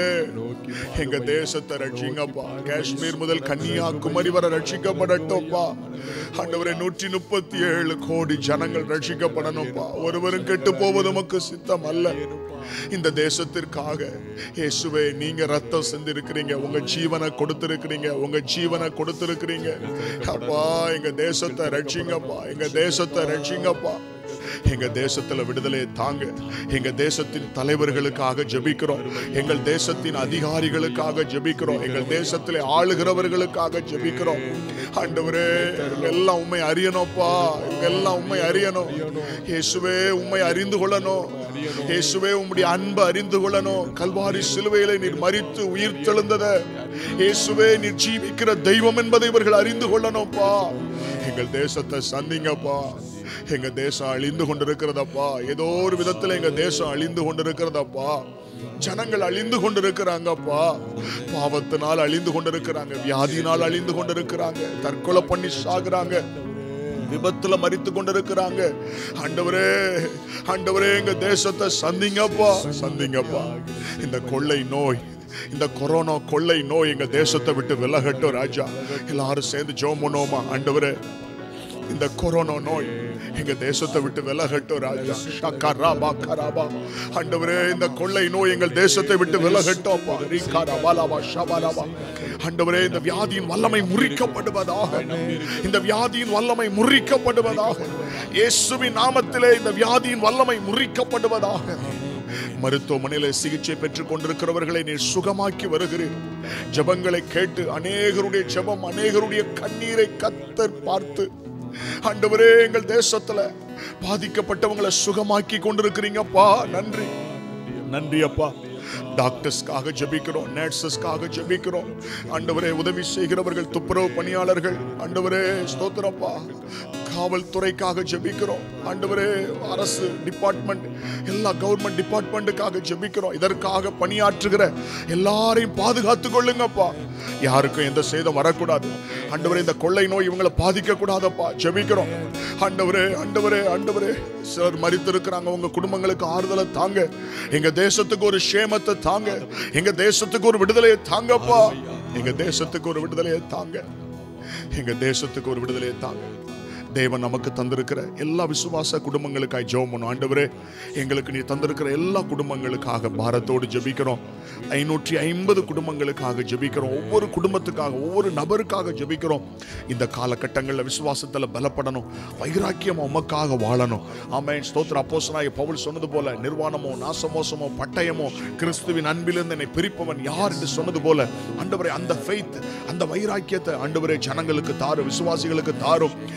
எங்க தேசத்தை ரட்சிங்கப்பா காஷ்மீர் முதல் கன்னியாகுமரி வரை ரட்சிக்கப்படட்டும்ப்பா ஆண்டவரே நூற்றி முப்பத்தி ஏழு கோடி ஜனங்கள் ரட்சிக்கப்படணும்ப்பா ஒருவரும் கெட்டு போவது உமக்கு சித்தம் அல்ல இந்த தேசத்திற்காக இயேசுவே நீங்க ரத்தம் சிந்திருக்கிறீங்க உங்க ஜீவனை கொடுத்திருக்கிறீங்க உங்க ஜீவனை கொடுத்திருக்கிறீங்க அப்பா எங்க தேசத்தை ரட்சிங்கப்பா எங்க தேசத்தை ரட்சிங்கப்பா எங்க தேசத்துல விடுதலையை தாங்க எங்க தேசத்தின் தலைவர்களுக்காக ஜெபிக்கிறோம் எங்கள் தேசத்தின் அதிகாரிகளுக்காக ஜெபிக்கிறோம் எங்கள் தேசத்திலே ஆளுகிறவர்களுக்காக ஜெபிக்கிறோம் ஆண்டவரே எல்லாம் உண்மை அறியணும்ப்பா எல்லாம் உண்மை அறியணும் இயேசுவே உண்மை அறிந்து கொள்ளணும் இயேசுவே உம்முடைய அன்பை அறிந்து கொள்ளணும் கல்வாரி சிலுவையிலே நீர் மரித்து உயிர் தெழுந்தத இயேசுவே நீர் ஜீவிக்கிற தெய்வம் என்பதை இவர்கள் அறிந்து கொள்ளணும்ப்பா எங்கள் தேசத்தை சந்திங்கப்பா எங்க தேசம் அழிந்து கொண்டிருக்கிறதப்பா ஏதோ ஒரு விதத்துல எங்க தேசம் அழிந்து கொண்டிருக்கிறதப்பா ஜனங்கள் அழிந்து கொண்டிருக்கிறாங்கப்பா பாவத்தினால் அழிந்து கொண்டிருக்கிறாங்க வியாதியினால் அழிந்து கொண்டிருக்கிறாங்க தற்கொலை பண்ணி சாகுறாங்க விபத்துல மறித்து கொண்டிருக்கிறாங்க ஆண்டவரே ஆண்டவரே எங்க தேசத்தை சந்திங்கப்பா சந்திங்கப்பா இந்த கொள்ளை நோய் இந்த கொரோனா கொள்ளை நோய் எங்க தேசத்தை விட்டு விலகட்டும் ராஜா எல்லாரும் சேர்ந்து ஜோம் பண்ணுவோமா ஆண்டவரே இந்த கொரோனா நோய் எங்க தேசத்தை விட்டு விலகட்டும் ராஜா ஷக்கராபா கராபா ஆண்டவரே இந்த கொள்ளை நோய் எங்கள் தேசத்தை விட்டு விலகட்டும் அப்பா ரீகாராபா லாபா ஷபாலாபா ஆண்டவரே இந்த வியாதியின் வல்லமை முறிக்கப்படுவதாக இந்த வியாதியின் வல்லமை முறிக்கப்படுவதாக இயேசுவின் நாமத்திலே இந்த வியாதியின் வல்லமை முறிக்கப்படுவதாக மருத்துவமனையில சிகிச்சை பெற்றுக் கொண்டிருக்கிறவர்களை நீர் சுகமாக்கி வருகிறீர் ஜெபங்களை கேட்டு அநேகருடைய ஜெபம் அநேகருடைய கண்ணீரை கத்தர் பார்த்து ஆண்டவரே எங்கள் தேசத்துல பாதிக்கப்பட்டவங்களை சுகமாக்கி கொண்டிருக்கிறீங்கப்பா நன்றி நன்றி அப்பா டாக்டர்ஸ்க்காக ஜெபிக்கிறோம் நர்சஸ்க்காக ஜெபிக்கிறோம் ஆண்டவரே உதவி செய்கிறவர்கள் துப்புரவு பணியாளர்கள் ஆண்டவரே ஸ்தோத்திரப்பா காவல்துறைக்காக ஜெபிக்கிறோம் ஆண்டவரே அரசு டிபார்ட்மெண்ட் எல்லா கவர்மெண்ட் டிபார்ட்மெண்ட்டுக்காக ஜெபிக்கிறோம் இதற்காக பணியாற்றுகிற எல்லாரையும் பாதுகாத்துக் கொள்ளுங்கப்பா யாருக்கும் எந்த சேதம் வரக்கூடாது ஆண்டவரே இந்த கொள்ளை நோய் இவங்களை பாதிக்க கூடாதப்பா ஜெபிக்கிறோம் ஆண்டவரே ஆண்டவரே ஆண்டவரே சிலர் மறித்திருக்கிறாங்க உங்க குடும்பங்களுக்கு ஆறுதலை தாங்க எங்க தேசத்துக்கு ஒரு சேமத்தை தாங்க எங்க தேசத்துக்கு ஒரு விடுதலையை தாங்கப்பா எங்க தேசத்துக்கு ஒரு விடுதலையை தாங்க எங்க தேசத்துக்கு ஒரு விடுதலையை தாங்க தேவன் நமக்கு தந்திருக்கிற எல்லா விசுவாச குடும்பங்களுக்காய் ஜெபம் பண்ணும் ஆண்டவரே எங்களுக்கு நீ தந்திருக்கிற எல்லா குடும்பங்களுக்காக பாரத்தோடு ஜெபிக்கிறோம் ஐநூற்றி ஐம்பது குடும்பங்களுக்காக ஜெபிக்கிறோம் ஒவ்வொரு குடும்பத்துக்காக ஒவ்வொரு நபருக்காக ஜெபிக்கிறோம் இந்த காலகட்டங்களில் விசுவாசத்தில் பலப்படணும் வைராக்கியம் உமக்காக வாழணும் ஆமென் ஸ்தோத்திர அப்போஸ்தலனாகிய பவுல் சொன்னது போல நிர்வாணமோ நாசமோசமோ பட்டயமோ கிறிஸ்துவின் அன்பிலிருந்து என்னை பிரிப்பவன் யார் என்று சொன்னது போல ஆண்டவரே அந்த ஃபெய்த் அந்த வைராக்கியத்தை ஆண்டவரே ஜனங்களுக்கு தாரும் விசுவாசிகளுக்கு தாரும் குடும்பங்களை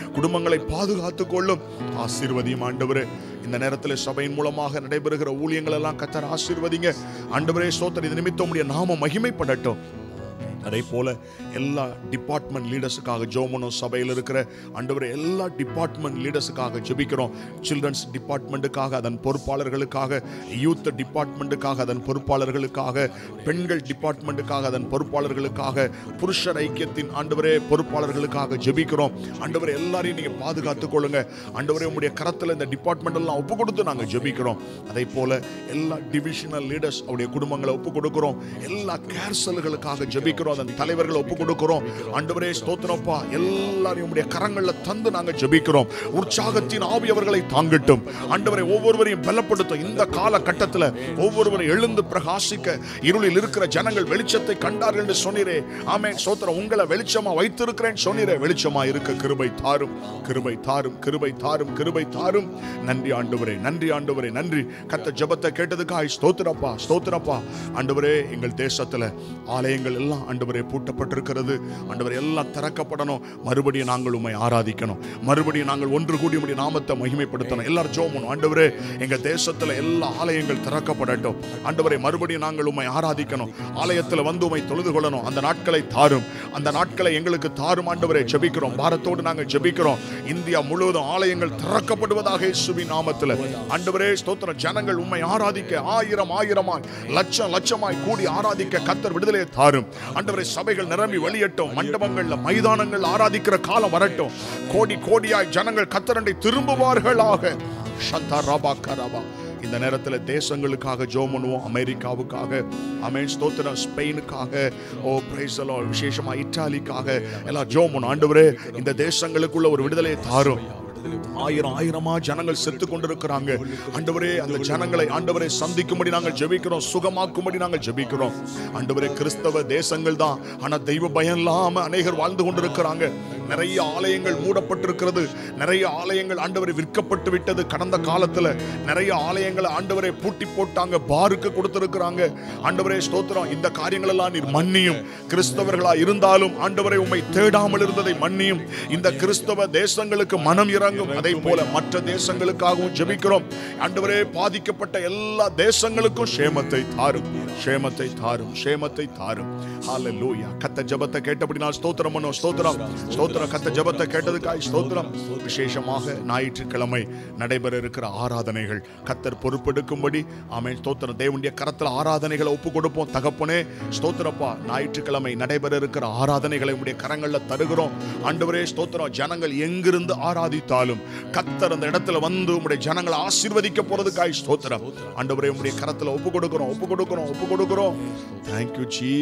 குடும்பங்களை பாதுகாத்துக் கொள்ளும் ஆசீர்வதியும் ஆண்டவரே இந்த நேரத்தில் சபையின் மூலமாக நடைபெறுகிற ஊழியங்கள் எல்லாம் கத்தர் ஆசீர்வதிங்க ஆண்டவரே ஸ்தோத்திரம் இது நிமித்தம் உடைய நாம மகிமைப்படட்டும் அதே போல எல்லா டிபார்ட்மெண்ட் லீடர்ஸுக்காக ஜோமனோ சபையில் இருக்கிற ஆண்டவரே எல்லா டிபார்ட்மெண்ட் லீடர்ஸுக்காக ஜெபிக்கிறோம் சில்ட்ரன்ஸ் டிபார்ட்மெண்ட்டுக்காக அதன் பொறுப்பாளர்களுக்காக யூத் டிபார்ட்மெண்ட்டுக்காக அதன் பொறுப்பாளர்களுக்காக பெண்கள் டிபார்ட்மெண்ட்டுக்காக அதன் பொறுப்பாளர்களுக்காக புருஷர் ஐக்கியத்தின் ஆண்டவரே பொறுப்பாளர்களுக்காக ஜெபிக்கிறோம் ஆண்டவரே எல்லாரையும் நீங்க பாதுகாத்துக் கொள்ளுங்க ஆண்டவரே உங்களுடைய கரத்தில் இந்த டிபார்ட்மெண்ட் எல்லாம் ஒப்பு கொடுத்து நாங்கள் ஜெபிக்கிறோம் அதே போல எல்லா டிவிஷனல் லீடர்ஸ் அவருடைய குடும்பங்களை ஒப்பு கொடுக்கிறோம் எல்லா கேர்சல்களுக்காக ஜெபிக்கிறோம் அதன் தலைவர்களை ஒப்பு கொடுக்கிறோம் ஆண்டவரே ஸ்தோத்திரப்பா எல்லாரையும் உடைய கரங்கள்ல தந்து நாங்க ஜெபிக்கிறோம் உற்சாகத்தின் ஆவி அவர்களை தாங்கட்டும் ஆண்டவரை ஒவ்வொருவரையும் பலப்படுத்தும் இந்த காலகட்டத்தில் ஒவ்வொருவரும் எழுந்து பிரகாசிக்க இருளில் இருக்கிற ஜனங்கள் வெளிச்சத்தை கண்டார்கள் என்று சொன்னீரே ஆமென் ஸ்தோத்திரம் உங்களை வெளிச்சமா வைத்திருக்கிறேன் சொன்னீரே வெளிச்சமா இருக்க கிருபை தாரும் கிருபை தாரும் கிருபை தாரும் கிருபை தாரும் நன்றி ஆண்டவரே நன்றி ஆண்டவரே நன்றி கத்த ஜெபத்தை கேட்டதுக்காய் ஸ்தோத்திரப்பா ஸ்தோத்திரப்பா ஆண்டவரே எங்கள் தேசத்துல ஆலயங்கள் எல்லாம் ஆண்டவரே பூட்டப்பட்டிருக்கிறது ஆண்டவரே எல்லாம் திறக்கப்படணும் மறுபடியும் நாங்கள் உம்மை ஆராதிக்கணும் மறுபடியும் நாங்கள் ஒன்று கூடி உம்முடைய நாமத்தை மகிமைப்படுத்தணும் எல்லாரும் ஜோமணும் ஆண்டவரே எங்க தேசத்துல எல்லா ஆலயங்கள் திறக்கப்படட்டும் ஆண்டவரே மறுபடியும் நாங்கள் உம்மை ஆராதிக்கணும் ஆலயத்துல வந்து உம்மை தொழுது கொள்ளணும் அந்த நாட்களை தாரும் அந்த நாட்களை எங்களுக்கு தாரும் ஆண்டவரே ஜெபிக்கிறோம் பாரத்தோடு நாங்கள் ஜெபிக்கிறோம் இந்தியா முழுவதும் ஆலயங்கள் திறக்கப்படுவதாக இயேசுவி நாமத்துல ஆண்டவரே ஸ்தோத்திரம் ஜனங்கள் உம்மை ஆராதிக்க ஆயிரம் ஆயிரமாய் லட்சம் லட்சமாய் கூடி ஆராதிக்க கத்தர் விடுதலையை தாரும் ஆண்டவரே சபைகள் நிரம்பி வெளியட்டும் மண்டபங்கள்ல மைதானங்கள் ஆராதிக்கிற காலம் வரட்டும் கோடி கோடியாய் ஜனங்கள் கத்தரண்டை திரும்புவார்களாக ஷத்தா ராபா கராபா இந்த நேரத்தில் தேசங்களுக்காக ஜோ பண்ணுவோம் அமெரிக்காவுக்காக அமேன் ஸ்தோத்திரம் ஸ்பெயினுக்காக ஓ பிரைசலோ விசேஷமா இட்டாலிக்காக எல்லாம் ஜோ பண்ணும் ஆண்டவரே இந்த தேசங்களுக்குள்ள ஒரு விடுதலையை தாரும் ஆயிரம் ஆயிரமா ஜனங்கள் செத்து கொண்டிருக்கிறாங்க ஆண்டவரே அந்த ஜனங்களை ஆண்டவரை சந்திக்கும்படி நாங்கள் ஜெபிக்கிறோம் சுகமாக்கும்படி நாங்கள் ஜெபிக்கிறோம் ஆண்டவரே கிறிஸ்தவ தேசங்கள் தான் ஆனா தெய்வ பயம் இல்லாம அநேகர் வாழ்ந்து கொண்டிருக்கிறாங்க நிறைய ஆலயங்கள் மூடப்பட்டிருக்கிறது நிறைய ஆலயங்கள் ஆண்டவரை விற்கப்பட்டு விட்டது கடந்த காலத்துல நிறைய ஆலயங்களை ஆண்டவரை பூட்டி போட்டாங்க பாருக்கு கொடுத்திருக்கிறாங்க ஆண்டவரே ஸ்தோத்திரம் இந்த காரியங்கள் எல்லாம் நீர் மன்னியும் கிறிஸ்தவர்களா இருந்தாலும் ஆண்டவரை உம்மை தேடாமல் இருந்ததை மன்னியும் இந்த கிறிஸ்தவ தேசங்களுக்கு மனம் இறங்கும் அதே போல மற்ற தேசங்களுக்காகவும் ஜெபிக்கிறோம் ஆண்டவரே பாதிக்கப்பட்ட எல்லா தேசங்களுக்கும் சேமத்தை தாரும் சேமத்தை தாரும் சேமத்தை தாரும் ஹalleluya கத்த ஜெபத்தை கேட்டபடி நான் ஸ்தோத்திரம் பண்ணோம் ஸ்தோத்திரம் ஸ்தோத்திரம் கத்த ஜெபத்தை கேட்டதுக்காய் ஸ்தோத்திரம் விசேஷமாக ஞாயிற்றுக்கிழமை நடைபெற இருக்கிற ஆராதனைகள் கத்தர் பொறுப்பெடுக்கும்படி ஆமென் ஸ்தோத்திரம் தேவனுடைய கரத்தில் ஆராதனைகளை ஒப்பு கொடுப்போம் தகப்பனே ஸ்தோத்திரப்பா ஞாயிற்றுக்கிழமை நடைபெற இருக்கிற ஆராதனைகளை உடைய கரங்கள்ல தருகிறோம் ஆண்டவரே ஸ்தோத்திரம் ஜனங்கள் எங்கிருந்து ஆராதித்தாலும் கத்தர் அந்த இடத்துல வந்து உம்முடைய ஜனங்களை ஆசீர்வதிக்க போறதுக்காய் ஸ்தோத்திரம் ஆண்டவரே உம்முடைய கரத்துல ஒப்பு கொடுக்கிறோம் ஒப்பு கொடுக்கிறோம் ஒப்பு கொடுக்கிறோம் தேங்க்யூ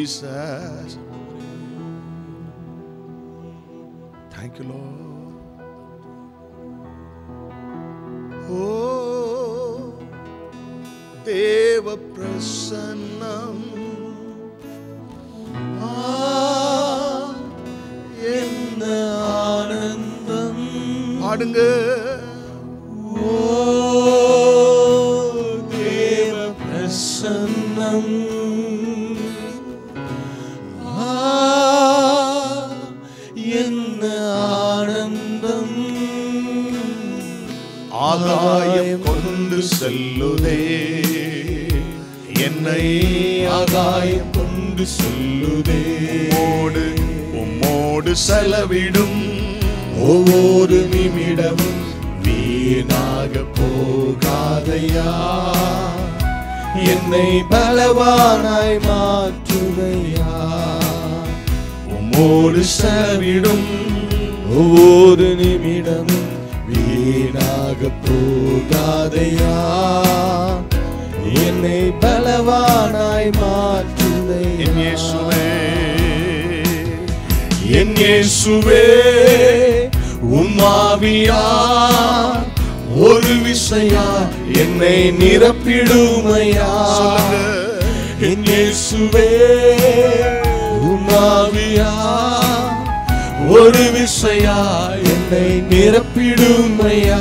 ஜீசஸ் தேங்க்யூ லோ ஓ தேவ பிரசன்னம் என்ன ஆனந்தம் பாடுங்க ஓ தேவ பிரசன்னம் ஆ, என்ன ஆனந்தம் ஆகாயம் கொண்டு செல்லுதே என்னை ஆகாயம் கொண்டு சொல்லுதே உம்மோடு உம்மோடு செலவிடும் ஒவ்வொரு நிமிடமும் வீணாக போகாதையா என்னை பலவானாய் மாற்றுதையா உம்மோடு செலவிடும் ஒவ்வொரு நிமிடமும் வீணாக போகாதையா என்னை பலவானாய் என் மாற்றுதையா இயேசுவே என் இயேசுவே உம்மாவியா ஒரு விசையா என்னை நிரப்பிடுமையா சொல்லுங்க. என் இயேசுவே உம்மாவியா ஒரு விசையா என்னை நிரப்பிடுமையா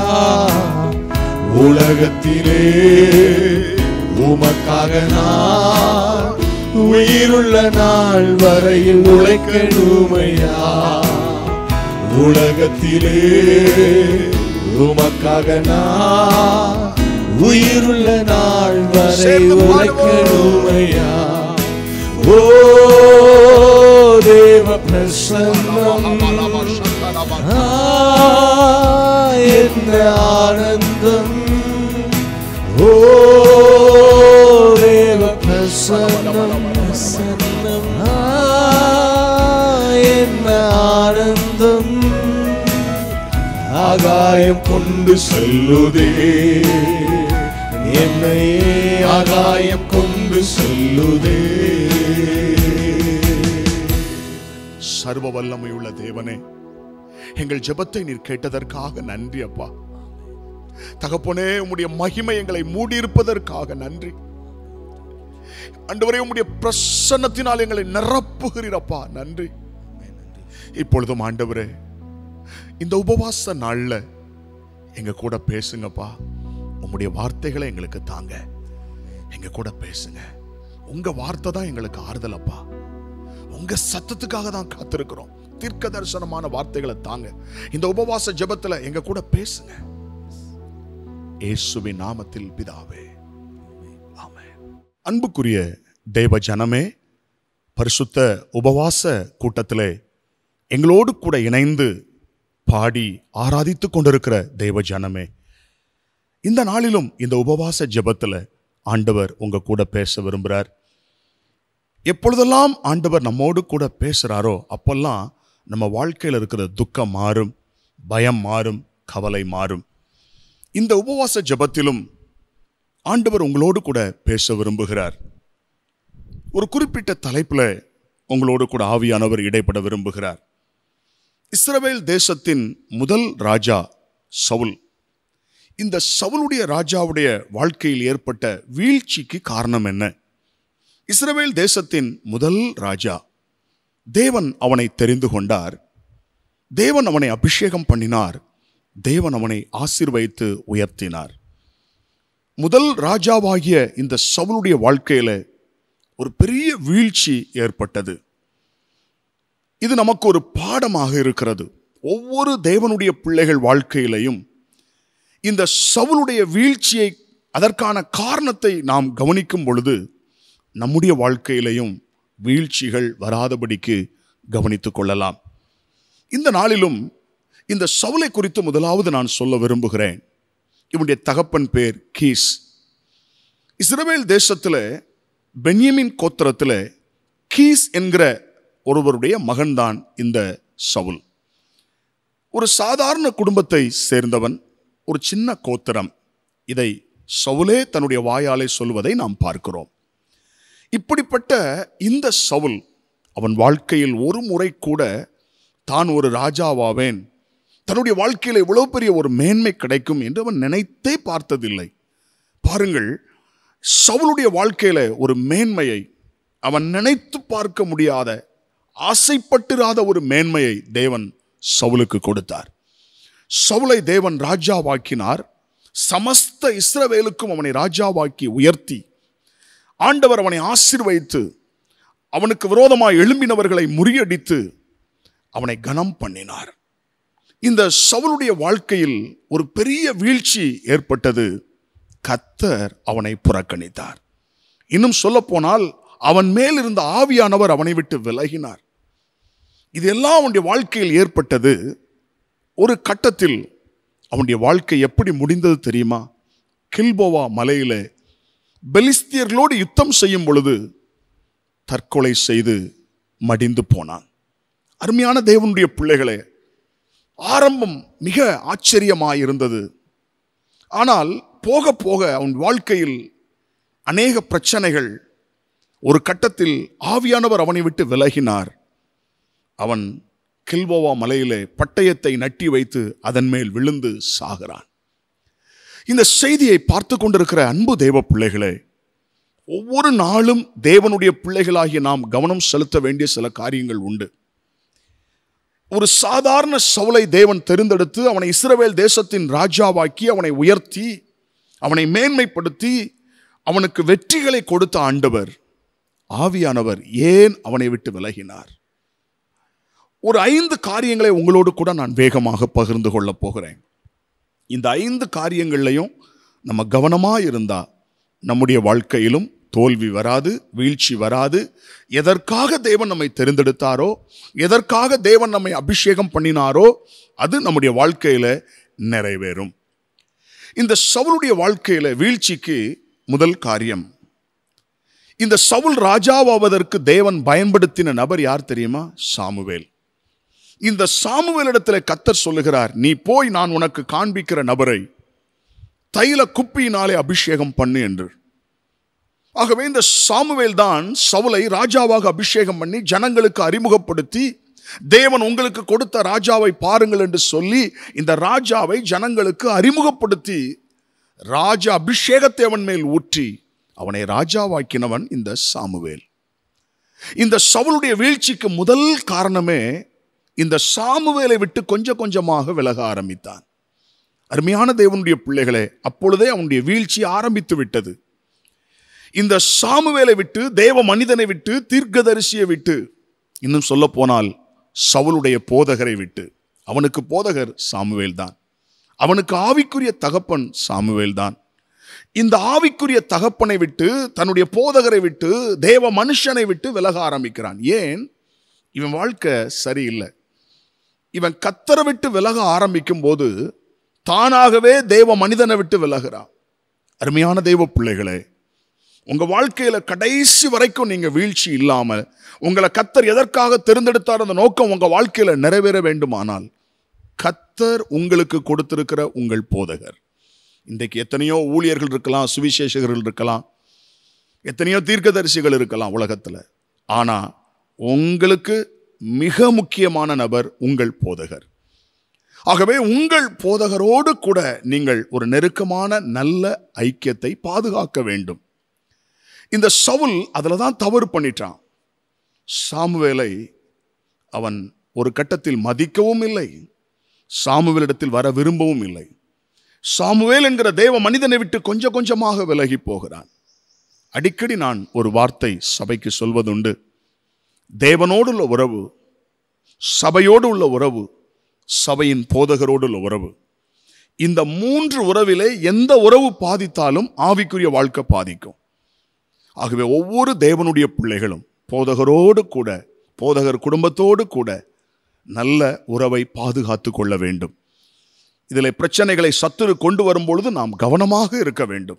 உலகத்திலே உமக்காக நான் உயிருள்ள நாள் வரையில் உழைக்கணுமையா உலகத்திலே உமக்காக நான் உயிருள்ள நாள் வரை சேர்ந்து பாடுவோம். உழைக்கணுமையா ஓ தேவ பிரசன்னம் ஆ, என்ன ஆனந்தம் ஓ தேவ பிரசன்னம் பிரசன்னம் ஆ, என்ன ஆனந்தம் ஆகாயம் கொண்டு செல்லுதே என்னையே ஆகாயம் கொண்டு செல்லுதே சர்வ வல்லமையுள்ள தேவனே எங்கள் ஜெபத்தை நீர் கேட்டதற்காக நன்றி அப்பா தகப்பனே உம்முடைய மகிமை எங்களை மூடியிருப்பதற்காக நன்றி ஆண்டவரே உம்முடைய பிரசன்னத்தினால் எங்களை நிரப்புகிறீரப்பா நன்றி இப்பொழுதும் ஆண்டவரே இந்த உபவாச நாள்ல எங்க கூட பேசுங்கப்பா உம்முடைய வார்த்தைகளை எங்களுக்கு தாங்க எங்க கூட பேசுங்க உங்க வார்த்தை தான் எங்களுக்கு ஆறுதல் அப்பா உங்க சத்தத்துக்காக தான் காத்திருக்கிறோம் தீர்க்க தரிசனமான வார்த்தைகளை தாங்க இந்த உபவாச ஜெபத்துல எங்க கூட பேசுங்க இயேசுவின் நாமத்தில் பிதாவே ஆமென் அன்புக்குரிய தேவ ஜனமே பரிசுத்த உபவாச கூட்டத்திலே எங்களோடு கூட இணைந்து பாடி ஆராதித்துக் கொண்டிருக்கிற தேவ ஜனமே இந்த நாளிலும் இந்த உபவாச ஜெபத்துல ஆண்டவர் உங்க கூட பேச விரும்புகிறார் எப்பொழுதெல்லாம் ஆண்டவர் நம்மோடு கூட பேசுகிறாரோ அப்பெல்லாம் நம்ம வாழ்க்கையில் இருக்கிற துக்கம் மாறும் பயம் மாறும் கவலை மாறும் இந்த உபவாச ஜெபத்திலும் ஆண்டவர் உங்களோடு கூட பேச விரும்புகிறார் ஒரு குறிப்பிட்ட தலைப்பில் உங்களோடு கூட ஆவியானவர் இடைப்பட விரும்புகிறார் இஸ்ரவேல் தேசத்தின் முதல் ராஜா சவுல் இந்த சவுலுடைய ராஜாவுடைய வாழ்க்கையில் ஏற்பட்ட வீழ்ச்சிக்கு காரணம் என்ன இஸ்ரவேல் தேசத்தின் முதல் ராஜா தேவன் அவனை தெரிந்து கொண்டார் தேவன் அவனை அபிஷேகம் பண்ணினார் தேவன் அவனை ஆசீர்வதித்து உயர்த்தினார் முதல் ராஜாவாகிய இந்த சவுலுடைய வாழ்க்கையில ஒரு பெரிய வீழ்ச்சி ஏற்பட்டது இது நமக்கு ஒரு பாடமாக இருக்கிறது ஒவ்வொரு தேவனுடைய பிள்ளைகள் வாழ்க்கையிலையும் இந்த சவுலுடைய வீழ்ச்சியை அதற்கான காரணத்தை நாம் கவனிக்கும் பொழுது நம்முடைய வாழ்க்கையிலையும் வீழ்ச்சிகள் வராதபடிக்கு கவனித்துக் கொள்ளலாம் இந்த நாளிலும் இந்த சவுலை குறித்து முதலாவது நான் சொல்ல விரும்புகிறேன் இவனுடைய தகப்பன் பேர் கீஸ் இஸ்ரவேல் தேசத்தில் பென்யமின் கோத்திரத்தில் கீஸ் என்கிற ஒருவருடைய மகன்தான் இந்த சவுல் ஒரு சாதாரண குடும்பத்தை சேர்ந்தவன் ஒரு சின்ன கோத்திரம் இதை சவுலே தன்னுடைய வாயாலே சொல்வதை நாம் பார்க்கிறோம் இப்படிப்பட்ட இந்த சவுல் அவன் வாழ்க்கையில் ஒரு முறை கூட தான் ஒரு ராஜாவாவேன் தன்னுடைய வாழ்க்கையில் இவ்வளவு பெரிய ஒரு மேன்மை கிடைக்கும் என்று அவன் நினைத்தே பார்த்ததில்லை பாருங்கள் சவுளுடைய வாழ்க்கையில ஒரு மேன்மையை அவன் நினைத்து பார்க்க முடியாத ஆசைப்பட்டிராத ஒரு மேன்மையை தேவன் சவுலுக்கு கொடுத்தார் சவுலை தேவன் ராஜாவாக்கினார் சமஸ்த இஸ்ரவேலுக்கும் அவனை ராஜாவாக்கி உயர்த்தி ஆண்டவர் அவனை ஆசீர்வதித்து அவனுக்கு விரோதமாய் எழும்பினவர்களை முறியடித்து அவனை கனம் பண்ணினார் இந்த சவுலுடைய வாழ்க்கையில் ஒரு பெரிய வீழ்ச்சி ஏற்பட்டது கத்தர் அவனை புறக்கணித்தார் இன்னும் சொல்ல போனால் அவன் மேல் இருந்த ஆவியானவர் அவனை விட்டு விலகினார் இதெல்லாம் அவனுடைய வாழ்க்கையில் ஏற்பட்டது ஒரு கட்டத்தில் அவனுடைய வாழ்க்கை எப்படி முடிந்தது தெரியுமா கில்போவா மலையிலே பெலிஸ்தியர்களோடு யுத்தம் செய்யும் பொழுது தற்கொலை செய்து மடிந்து போனான் அருமையான தேவனுடைய பிள்ளைகளே ஆரம்பம் மிக ஆச்சரியமாய் இருந்தது ஆனால் போக போக அவன் வாழ்க்கையில் அநேக பிரச்சனைகள் ஒரு கட்டத்தில் ஆவியானவர் அவனை விட்டு விலகினார் அவன் கில்போவா மலையிலே பட்டயத்தை நட்டி வைத்து அதன் மேல் விழுந்து சாகிறான் இந்த செய்தியை பார்த்து கொண்டிருக்கிற அன்பு தேவ பிள்ளைகளே ஒவ்வொரு நாளும் தேவனுடைய பிள்ளைகளாகிய நாம் கவனம் செலுத்த வேண்டிய சில காரியங்கள் உண்டு ஒரு சாதாரண சவுலை தேவன் தெரிந்தெடுத்து அவனை இஸ்ரவேல் தேசத்தின் ராஜாவாக்கி அவனை உயர்த்தி அவனை மேன்மைப்படுத்தி அவனுக்கு வெற்றிகளை கொடுத்த ஆண்டவர் ஆவியானவர் ஏன் அவனை விட்டு விலகினார் ஒரு ஐந்து காரியங்களை உங்களோடு கூட நான் வேகமாக பகிர்ந்து கொள்ளப் போகிறேன் இந்த ஐந்து காரியங்கள்லையும் நம்ம கவனமாக இருந்தா நம்முடைய வாழ்க்கையிலும் தோல்வி வராது வீழ்ச்சி வராது எதற்காக தேவன் நம்மை தெரிந்தெடுத்தாரோ எதற்காக தேவன் நம்மை அபிஷேகம் பண்ணினாரோ அது நம்முடைய வாழ்க்கையில நிறைவேறும் இந்த சவுளுடைய வாழ்க்கையில வீழ்ச்சிக்கு முதல் காரியம் இந்த சவுல் ராஜாவாவதற்கு தேவன் பயன்படுத்தின நபர் யார் தெரியுமா சாமுவேல் இந்த சாமுவேலிடத்துல கத்தர் சொல்லுகிறார் நீ போய் நான் உனக்கு காண்பிக்கிற நபரை தைல குப்பியினாலே அபிஷேகம் பண்ணு என்று ஆகவே இந்த சாமுவேல் தான் சவுலை ராஜாவாக அபிஷேகம் பண்ணி ஜனங்களுக்கு அறிமுகப்படுத்தி தேவன் உங்களுக்கு கொடுத்த ராஜாவை பாருங்கள் என்று சொல்லி இந்த ராஜாவை ஜனங்களுக்கு அறிமுகப்படுத்தி ராஜ அபிஷேகத்தை அவன் மேல் ஊற்றி அவனை ராஜாவாக்கினவன் இந்த சாமுவேல் இந்த சவுளுடைய வீழ்ச்சிக்கு முதல் காரணமே இந்த சாமுவேலை விட்டு கொஞ்சம் கொஞ்சமாக விலக ஆரம்பித்தான் அருமையான தேவனுடைய பிள்ளைகளே அப்பொழுதே அவனுடைய வீழ்ச்சி ஆரம்பித்து விட்டது இந்த சாமுவேலை விட்டு தேவ மனிதனை விட்டு தீர்க்கதரிசியை விட்டு இன்னும் சொல்ல போனால் சவுளுடைய போதகரை விட்டு அவனுக்கு போதகர் சாமுவேல் தான் அவனுக்கு ஆவிக்குரிய தகப்பன் சாமுவேல் தான் இந்த ஆவிக்குரிய தகப்பனை விட்டு தன்னுடைய போதகரை விட்டு தேவ மனுஷனை விட்டு விலக ஆரம்பிக்கிறான் ஏன் இவன் வாழ்க்கை சரியில்லை இவன் கத்தரை விட்டு விலக ஆரம்பிக்கும் போது தானாகவே தேவ மனிதனை விட்டு விலகிறான் அருமையான தெய்வ பிள்ளைகளே உங்க வாழ்க்கையில கடைசி வரைக்கும் நீங்க வீழ்ச்சி இல்லாம உங்களை கத்தர் எதற்காக தேர்ந்தெடுத்தார் அந்த நோக்கம் உங்க வாழ்க்கையில நிறைவேற வேண்டுமானால் கத்தர் உங்களுக்கு கொடுத்திருக்கிற உங்கள் போதகர் இன்றைக்கு எத்தனையோ ஊழியர்கள் இருக்கலாம் சுவிசேஷகர்கள் இருக்கலாம் எத்தனையோ தீர்க்கதரிசிகள் இருக்கலாம் உலகத்துல ஆனா உங்களுக்கு மிக முக்கியமான நபர் உங்கள் போதகர் ஆகவே உங்கள் போதகரோடு கூட நீங்கள் ஒரு நெருக்கமான நல்ல ஐக்கியத்தை பாதுகாக்க வேண்டும் இந்த சவுல் அதில் தான் தவறு பண்ணிட்டான் சாமுவேலை அவன் ஒரு கட்டத்தில் மதிக்கவும் இல்லை சாமுவேலிடத்தில் வர விரும்பவும் இல்லை சாமுவேல் என்கிற தேவ மனிதனை விட்டு கொஞ்சம் கொஞ்சமாக விலகி போகிறான் அடிக்கடி நான் ஒரு வார்த்தை சபைக்கு சொல்வதுண்டு தேவனோடு உள்ள உறவு சபையோடு உள்ள உறவு சபையின் போதகரோடு உள்ள உறவு இந்த மூன்று உறவிலே எந்த உறவு பாதித்தாலும் ஆவிக்குரிய வாழ்க்கை பாதிக்கும் ஆகவே ஒவ்வொரு தேவனுடைய பிள்ளைகளும் போதகரோடு கூட போதகர் குடும்பத்தோடு கூட நல்ல உறவை பாதுகாத்து கொள்ள வேண்டும் இதில் பிரச்சனைகளை சத்துரு கொண்டு வரும்பொழுது நாம் கவனமாக இருக்க வேண்டும்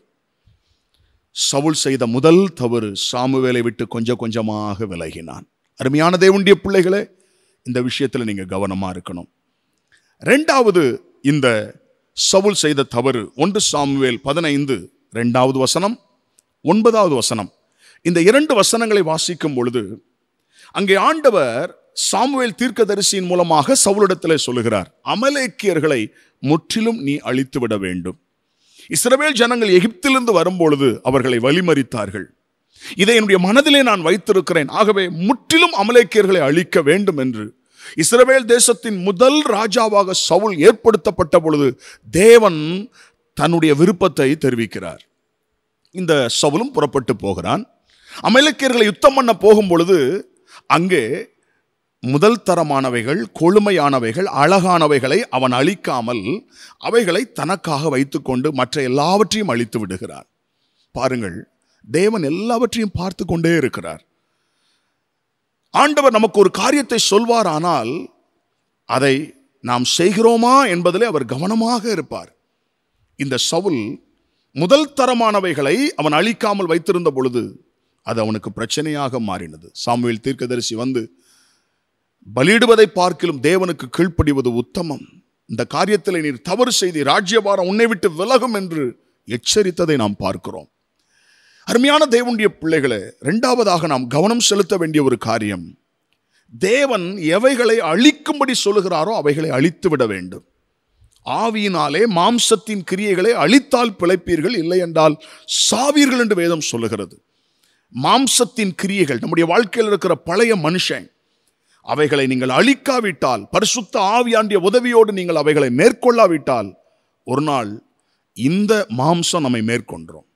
சவுல் செய்த முதல் தவறு சாமுவேலை விட்டு கொஞ்சம் கொஞ்சமாக விலகினான் அருமையான தேவனுடைய பிள்ளைகளே இந்த விஷயத்தில் நீங்க கவனமா இருக்கணும் ரெண்டாவது இந்த சவுல் செய்த தவறு ஒன்று சாமுவேல் பதினைந்து ரெண்டாவது வசனம் ஒன்பதாவது வசனம் இந்த இரண்டு வசனங்களை வாசிக்கும் பொழுது அங்கே ஆண்டவர் சாமுவேல் தீர்க்கதரிசியின் மூலமாக சவுலிடத்தில் சொல்லுகிறார் அமலேக்கியர்களை முற்றிலும் நீ அழித்து விட வேண்டும் இஸ்ரவேல் ஜனங்கள் எகிப்திலிருந்து வரும்பொழுது அவர்களை வழிமறித்தார்கள் இதை என்னுடைய மனதிலே நான் வைத்திருக்கிறேன் ஆகவே முற்றிலும் அமலேக்கியர்களை அழிக்க வேண்டும் என்று இஸ்ரவேல் தேசத்தின் முதல் ராஜாவாக சவுல் ஏற்படுத்தப்பட்ட பொழுது தேவன் தன்னுடைய விருப்பத்தை தெரிவிக்கிறார் இந்த சவுலும் புறப்பட்டு போகிறான் அமலேக்கியர்களை யுத்தம் பண்ண போகும் பொழுது அங்கே முதல் தரமானவைகள் கொழுமையானவைகள் அழகானவைகளை அவன் அழிக்காமல் அவைகளை தனக்காக வைத்துக்கொண்டு மற்ற எல்லாவற்றையும் அழித்து விடுகிறார் பாருங்கள் தேவன் எல்லாவற்றையும் பார்த்து கொண்டே இருக்கிறார் ஆண்டவர் நமக்கு ஒரு காரியத்தை சொல்வாரானால் அதை நாம் செய்கிறோமா என்பதிலே அவர் கவனமாக இருப்பார் இந்த சவுல் முதல் தரமானவைகளை அவன் அழிக்காமல் வைத்திருந்த பொழுது அது அவனுக்கு பிரச்சனையாக மாறினது சாமுவேல் தீர்க்கதரிசி வந்து பலியிடுவதை பார்க்கிலும் தேவனுக்கு கீழ்ப்படிவது உத்தமம் இந்த காரியத்தில் நீர் தவறு செய்தி ராஜ்யபாரம் உன்னை விட்டு விலகும் என்று எச்சரித்ததை நாம் பார்க்கிறோம் அருமையான தேவனுடைய பிள்ளைகளை இரண்டாவதாக நாம் கவனம் செலுத்த வேண்டிய ஒரு காரியம் தேவன் எவைகளை அழிக்கும்படி சொல்லுகிறாரோ அவைகளை அழித்து விட வேண்டும் ஆவியினாலே மாம்சத்தின் கிரியைகளை அழித்தால் பிழைப்பீர்கள் இல்லை என்றால் சாவீர்கள் என்று வேதம் சொல்லுகிறது மாம்சத்தின் கிரியைகள் நம்முடைய வாழ்க்கையில் இருக்கிற பழைய மனுஷன் அவைகளை நீங்கள் அழிக்காவிட்டால் பரிசுத்த ஆவியாண்டிய உதவியோடு நீங்கள் அவைகளை மேற்கொள்ளாவிட்டால் ஒரு நாள் இந்த மாம்சம் நம்மை மேற்கொண்டோம்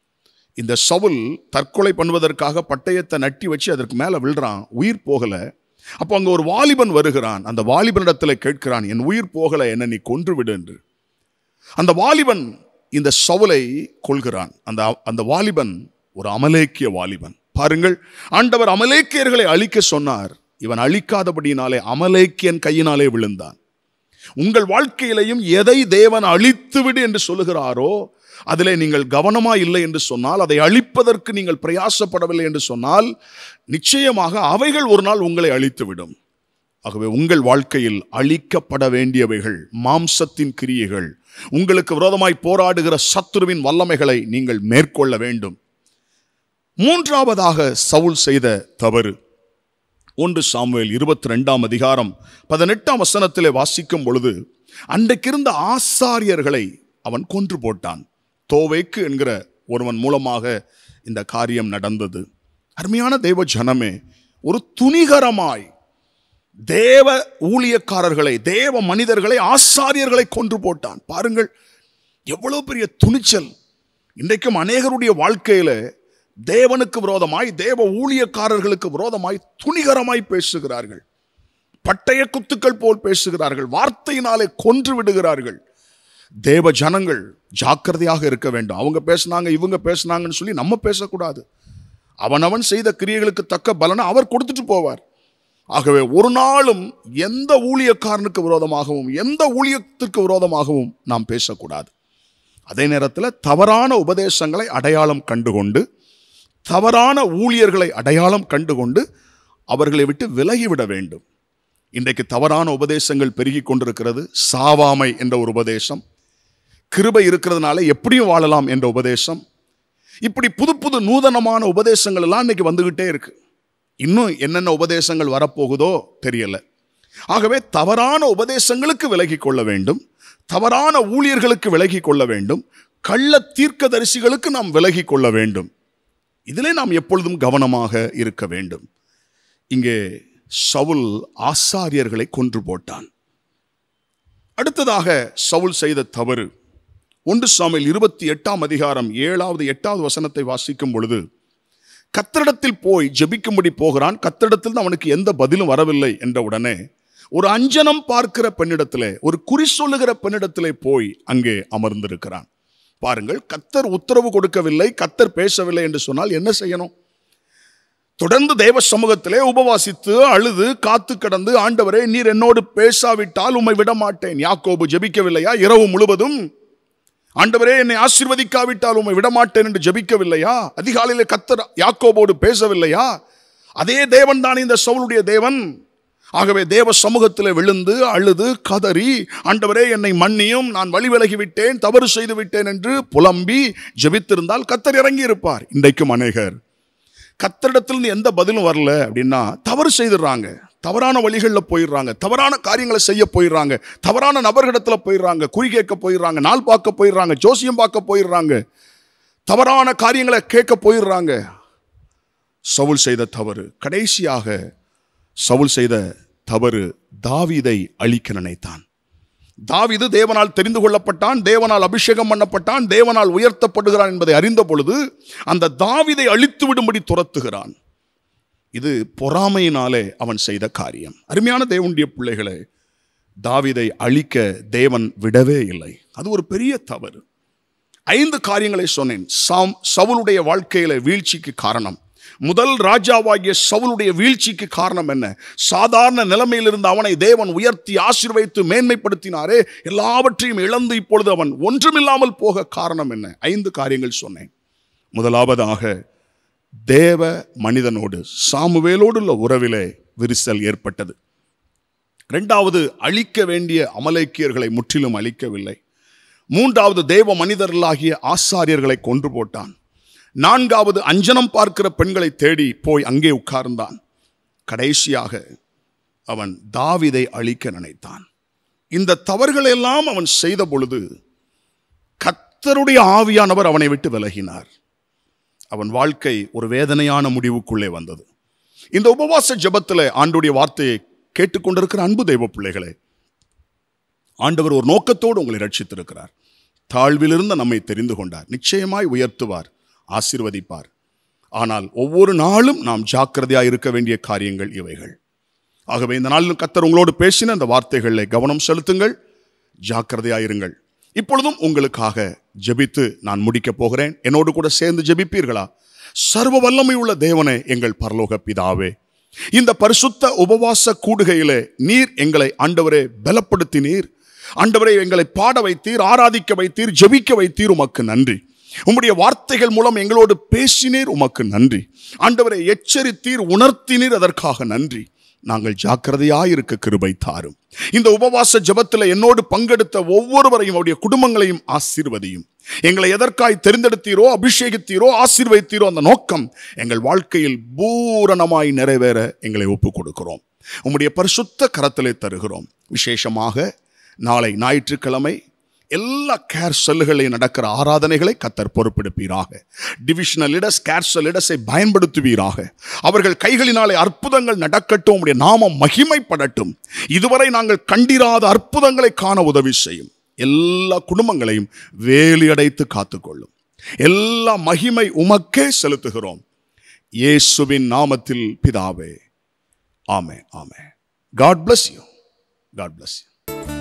இந்த சவுல் தற்கொலை பண்ணுவதற்காக பட்டயத்தை நட்டி வச்சு அதற்கு மேலே விழுறான் உயிர் போகல அப்போ அங்க ஒரு வாலிபன் வருகிறான் அந்த வாலிபனிடத்துல கேட்கிறான் என் உயிர் போகல என்ன நீ கொன்று விடு என்று அந்த வாலிபன் இந்த சவுலை கொள்கிறான் அந்த அந்த வாலிபன் ஒரு அமலேக்கிய வாலிபன் பாருங்கள் ஆண்டவர் அமலேக்கியர்களை அழிக்க சொன்னார் இவன் அழிக்காதபடியினாலே அமலேக்கியன் கையினாலே விழுந்தான் உங்கள் வாழ்க்கையிலையும் எதை தேவன் அழித்து விடு என்று சொல்லுகிறாரோ அதிலே நீங்கள் கவனமா இல்லை என்று சொன்னால் அதை அழிப்பதற்கு நீங்கள் பிரயாசப்படவில்லை என்று சொன்னால் நிச்சயமாக அவைகள் ஒரு நாள் உங்களை அழித்துவிடும் ஆகவே உங்கள் வாழ்க்கையில் அழிக்கப்பட வேண்டியவைகள் மாம்சத்தின் கிரியைகள் உங்களுக்கு விரோதமாய் போராடுகிற சத்துருவின் வல்லமைகளை நீங்கள் மேற்கொள்ள வேண்டும் மூன்றாவதாக சவுல் செய்த தவறு ஒன்று சாமுவேல் இருபத்தி ரெண்டாம் அதிகாரம் பதினெட்டாம் வசனத்திலே வாசிக்கும் பொழுது அன்றைக்கிருந்த ஆசாரியர்களை அவன் கொன்று போட்டான் தோவேக்கு என்கிற ஒருவன் மூலமாக இந்த காரியம் நடந்தது அருமையான தேவ ஜனமே ஒரு துணிகரமாய் தேவ ஊழியக்காரர்களை தேவ மனிதர்களை ஆசாரியர்களை கொன்று போட்டான் பாருங்கள் எவ்வளவு பெரிய துணிச்சல் இன்றைக்கும் அநேகருடைய வாழ்க்கையில தேவனுக்கு விரோதமாய் தேவ ஊழியக்காரர்களுக்கு விரோதமாய் துணிகரமாய் பேசுகிறார்கள் பட்டய குத்துக்கள் போல் பேசுகிறார்கள் வார்த்தையினாலே கொன்று விடுகிறார்கள் தேவ ஜனங்கள் ஜாக்கிரதையாக இருக்க வேண்டும் அவங்க பேசுனாங்க இவங்க பேசுனாங்கன்னு சொல்லி நம்ம பேசக்கூடாது அவனவன் செய்த கிரியைகளுக்கு தக்க பலனை அவர் கொடுத்துட்டு போவார் ஆகவே ஒரு நாளும் எந்த ஊழியக்காரனுக்கு விரோதமாகவும் எந்த ஊழியத்திற்கு விரோதமாகவும் நாம் பேசக்கூடாது அதே நேரத்தில் தவறான உபதேசங்களை அடையாளம் கண்டுகொண்டு தவறான ஊழியர்களை அடையாளம் கண்டுகொண்டு அவர்களை விட்டு விலகிவிட வேண்டும் இன்றைக்கு தவறான உபதேசங்கள் பெருகி கொண்டிருக்கிறது சாவாமை என்ற ஒரு உபதேசம் கிருபை இருக்கிறதுனால எப்படியும் வாழலாம் என்ற உபதேசம் இப்படி புது புது நூதனமான உபதேசங்கள் எல்லாம் இன்னைக்கு வந்துகிட்டே இருக்கு இன்னும் என்னென்ன உபதேசங்கள் வரப்போகுதோ தெரியல ஆகவே தவறான உபதேசங்களுக்கு விலகி கொள்ள வேண்டும் தவறான ஊழியர்களுக்கு விலகி கொள்ள வேண்டும் கள்ள தீர்க்கதரிசிகளுக்கு நாம் விலகி கொள்ள வேண்டும் இதிலே நாம் எப்பொழுதும் கவனமாக இருக்க வேண்டும் இங்கே சவுல் ஆசாரியர்களை கொன்று போட்டான் அடுத்ததாக சவுல் செய்த தவறு ஒன்று சாமியில் இருபத்தி எட்டாம் அதிகாரம் ஏழாவது எட்டாவது வசனத்தை வாசிக்கும் பொழுது கத்தரிடத்தில் போய் ஜெபிக்கும்படி போகிறான் கத்தரிடத்தில் அவனுக்கு எந்த பதிலும் வரவில்லை என்ற உடனே ஒரு அஞ்சனம் பார்க்கிற பெண்ணிடத்திலே ஒரு குறி சொல்லுகிற பெண்ணிடத்திலே போய் அங்கே அமர்ந்திருக்கிறான் பாருங்கள் கத்தர் உத்தரவு கொடுக்கவில்லை கத்தர் பேசவில்லை என்று சொன்னால் என்ன செய்யணும் தொடர்ந்து தேவ சமூகத்திலே உபவாசித்து அழுது காத்து கடந்து ஆண்டவரே நீர் என்னோடு பேசாவிட்டால் உம்மை விட மாட்டேன் யாக்கோபு ஜெபிக்கவில்லையா இரவு முழுவதும் ஆண்டவரே என்னை ஆசீர்வதிக்காவிட்டால் உம்மை விடமாட்டேன் என்று ஜெபிக்கவில்லையா அதிகாலையிலே கத்தர் யாக்கோபோடு பேசவில்லையா அதே தேவன் தான் இந்த சவுளுடைய தேவன் ஆகவே தேவ சமூகத்தில் விழுந்து அழுது கதறி ஆண்டவரே என்னை மன்னியும் நான் வழி விலகி விட்டேன் தவறு செய்து விட்டேன் என்று புலம்பி ஜெபித்திருந்தால் கத்தர் இறங்கி இருப்பார் இன்றைக்கும் அநேகர் கத்தரிடத்திலிருந்து எந்த பதிலும் வரல அப்படின்னா தவறு செய்துடுறாங்க தவறான வழிகளில் போயிடுறாங்க தவறான காரியங்களை செய்ய போயிடுறாங்க தவறான நபர்களிடத்தில் போயிடுறாங்க குறி கேட்க போயிடுறாங்க நாள் பார்க்க போயிடுறாங்க ஜோசியம் பார்க்க போயிடுறாங்க தவறான காரியங்களை கேட்க போயிடுறாங்க சவுல் செய்த தவறு கடைசியாக சவுல் செய்த தவறு தாவீதை அழிக்க நினைத்தான் தாவீது தேவனால் தெரிந்து கொள்ளப்பட்டான் தேவனால் அபிஷேகம் பண்ணப்பட்டான் தேவனால் உயர்த்தப்படுகிறான் என்பதை அறிந்த பொழுது அந்த தாவீதை அழித்து விடும்படி துரத்துகிறான் இது பொறாமையினாலே அவன் செய்த காரியம் அருமையான தேவனுடைய பிள்ளைகளை தாவீதை அழிக்க தேவன் விடவே இல்லை அது ஒரு பெரிய தவறு ஐந்து காரியங்களை சொன்னேன் சாம் சவுலுடைய வாழ்க்கையில வீழ்ச்சிக்கு காரணம் முதல் ராஜாவாகிய சவுலுடைய வீழ்ச்சிக்கு காரணம் என்ன சாதாரண நிலைமையில் இருந்த அவனை தேவன் உயர்த்தி ஆசீர்வைத்து மேன்மைப்படுத்தினாரே எல்லாவற்றையும் இழந்து இப்பொழுது அவன் ஒன்றுமில்லாமல் போக காரணம் என்ன ஐந்து காரியங்கள் சொன்னேன் முதலாவதாக தேவ மனிதனோடு சாமுவேலோடு உள்ள உறவிலே விரிசல் ஏற்பட்டது இரண்டாவது அழிக்க வேண்டிய அமலேக்கியர்களை முற்றிலும் அழிக்கவில்லை மூன்றாவது தேவ மனிதர்களாகிய ஆசாரியர்களை கொன்று போட்டான் நான்காவது அஞ்சனம் பார்க்கிற பெண்களை தேடி போய் அங்கே உட்கார்ந்தான் கடைசியாக அவன் தாவிதை அழிக்க நினைத்தான் இந்த தவறுகளெல்லாம் அவன் செய்த பொழுது கத்தருடைய ஆவியானவர் அவனை விட்டு விலகினார் அவன் வாழ்க்கை ஒரு வேதனையான முடிவுக்குள்ளே வந்தது இந்த உபவாச ஜெபத்தில் ஆண்டுடைய வார்த்தையை கேட்டுக்கொண்டிருக்கிற அன்பு தெய்வ பிள்ளைகளே ஆண்டவர் ஒரு நோக்கத்தோடு உங்களை ரட்சித்திருக்கிறார் தாழ்விலிருந்து நம்மை தெரிந்து கொண்டார் நிச்சயமாய் உயர்த்துவார் ஆசீர்வதிப்பார் ஆனால் ஒவ்வொரு நாளும் நாம் ஜாக்கிரதையாக இருக்க வேண்டிய காரியங்கள் இவைகள் ஆகவே இந்த நாளிலும் கத்தர் உங்களோடு பேசின அந்த வார்த்தைகளில் கவனம் செலுத்துங்கள் ஜாக்கிரதையாயிருங்கள் இப்பொழுதும் உங்களுக்காக ஜெபித்து நான் முடிக்கப் போகிறேன் என்னோடு கூட சேர்ந்து ஜெபிப்பீர்களா சர்வ வல்லமை உள்ள தேவனே எங்கள் பரலோக பிதாவே இந்த பரிசுத்த உபவாச கூடுகையிலே நீர் எங்களை ஆண்டவரே பலப்படுத்தினீர் ஆண்டவரே எங்களை பாட வைத்தீர் ஆராதிக்க வைத்தீர் ஜெபிக்க வைத்தீர் உமக்கு நன்றி உம்முடைய வார்த்தைகள் மூலம் எங்களோடு பேசினீர் உமக்கு நன்றி ஆண்டவரை எச்சரித்தீர் உணர்த்தினீர் அதற்காக நன்றி நாங்கள் ஜாக்கிரதையாயிருக்க கிருபை தாரும் இந்த உபவாச ஜெபத்தில் என்னோடு பங்கெடுத்த ஒவ்வொருவரையும் அவருடைய குடும்பங்களையும் ஆசீர்வதியும் எங்களை எதற்காய் தெரிந்தெடுத்தீரோ அபிஷேகித்தீரோ ஆசீர்வதித்தீரோ அந்த நோக்கம் எங்கள் வாழ்க்கையில் பூரணமாய் நிறைவேற எங்களை ஒப்புக் கொடுக்கிறோம் உம்முடைய பரிசுத்த கரத்திலே தருகிறோம் விசேஷமாக நாளை ஞாயிற்றுக்கிழமை எல்லா கேர் செல்லுகளில் நடக்கிற ஆராதனைகளை கத்தர் பொறுப்பெடுப்பீராக டிவிஷனல் இடஸ் கேர்சல் இடஸை பயன்படுத்துவீராக அவர்கள் கைகளினாலே அற்புதங்கள் நடக்கட்டும் உடைய நாமம் மகிமைப்படட்டும் இதுவரை நாங்கள் கண்டிராத அற்புதங்களை காண உதவி செய்யும் எல்லா குடும்பங்களையும் வேலி அடைத்து காத்துக்கொள்ளும் எல்லா மகிமை உமக்கே செலுத்துகிறோம் இயேசுவின் நாமத்தில் பிதாவே ஆமே ஆமே God bless you God bless you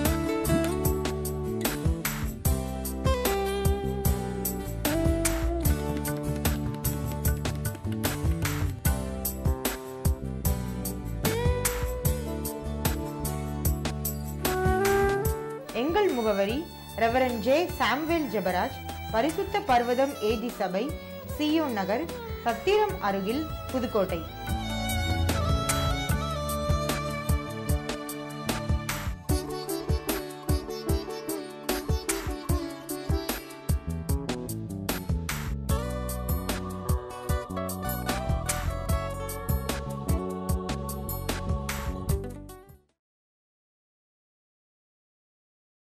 எங்கள் முகவரி ரெவரன் ஜே சாம்வேல் ஜெபராஜ் பரிசுத்த பர்வதம் ஏஜி சபை சியோன் நகர் சத்திரம் அருகில் புதுக்கோட்டை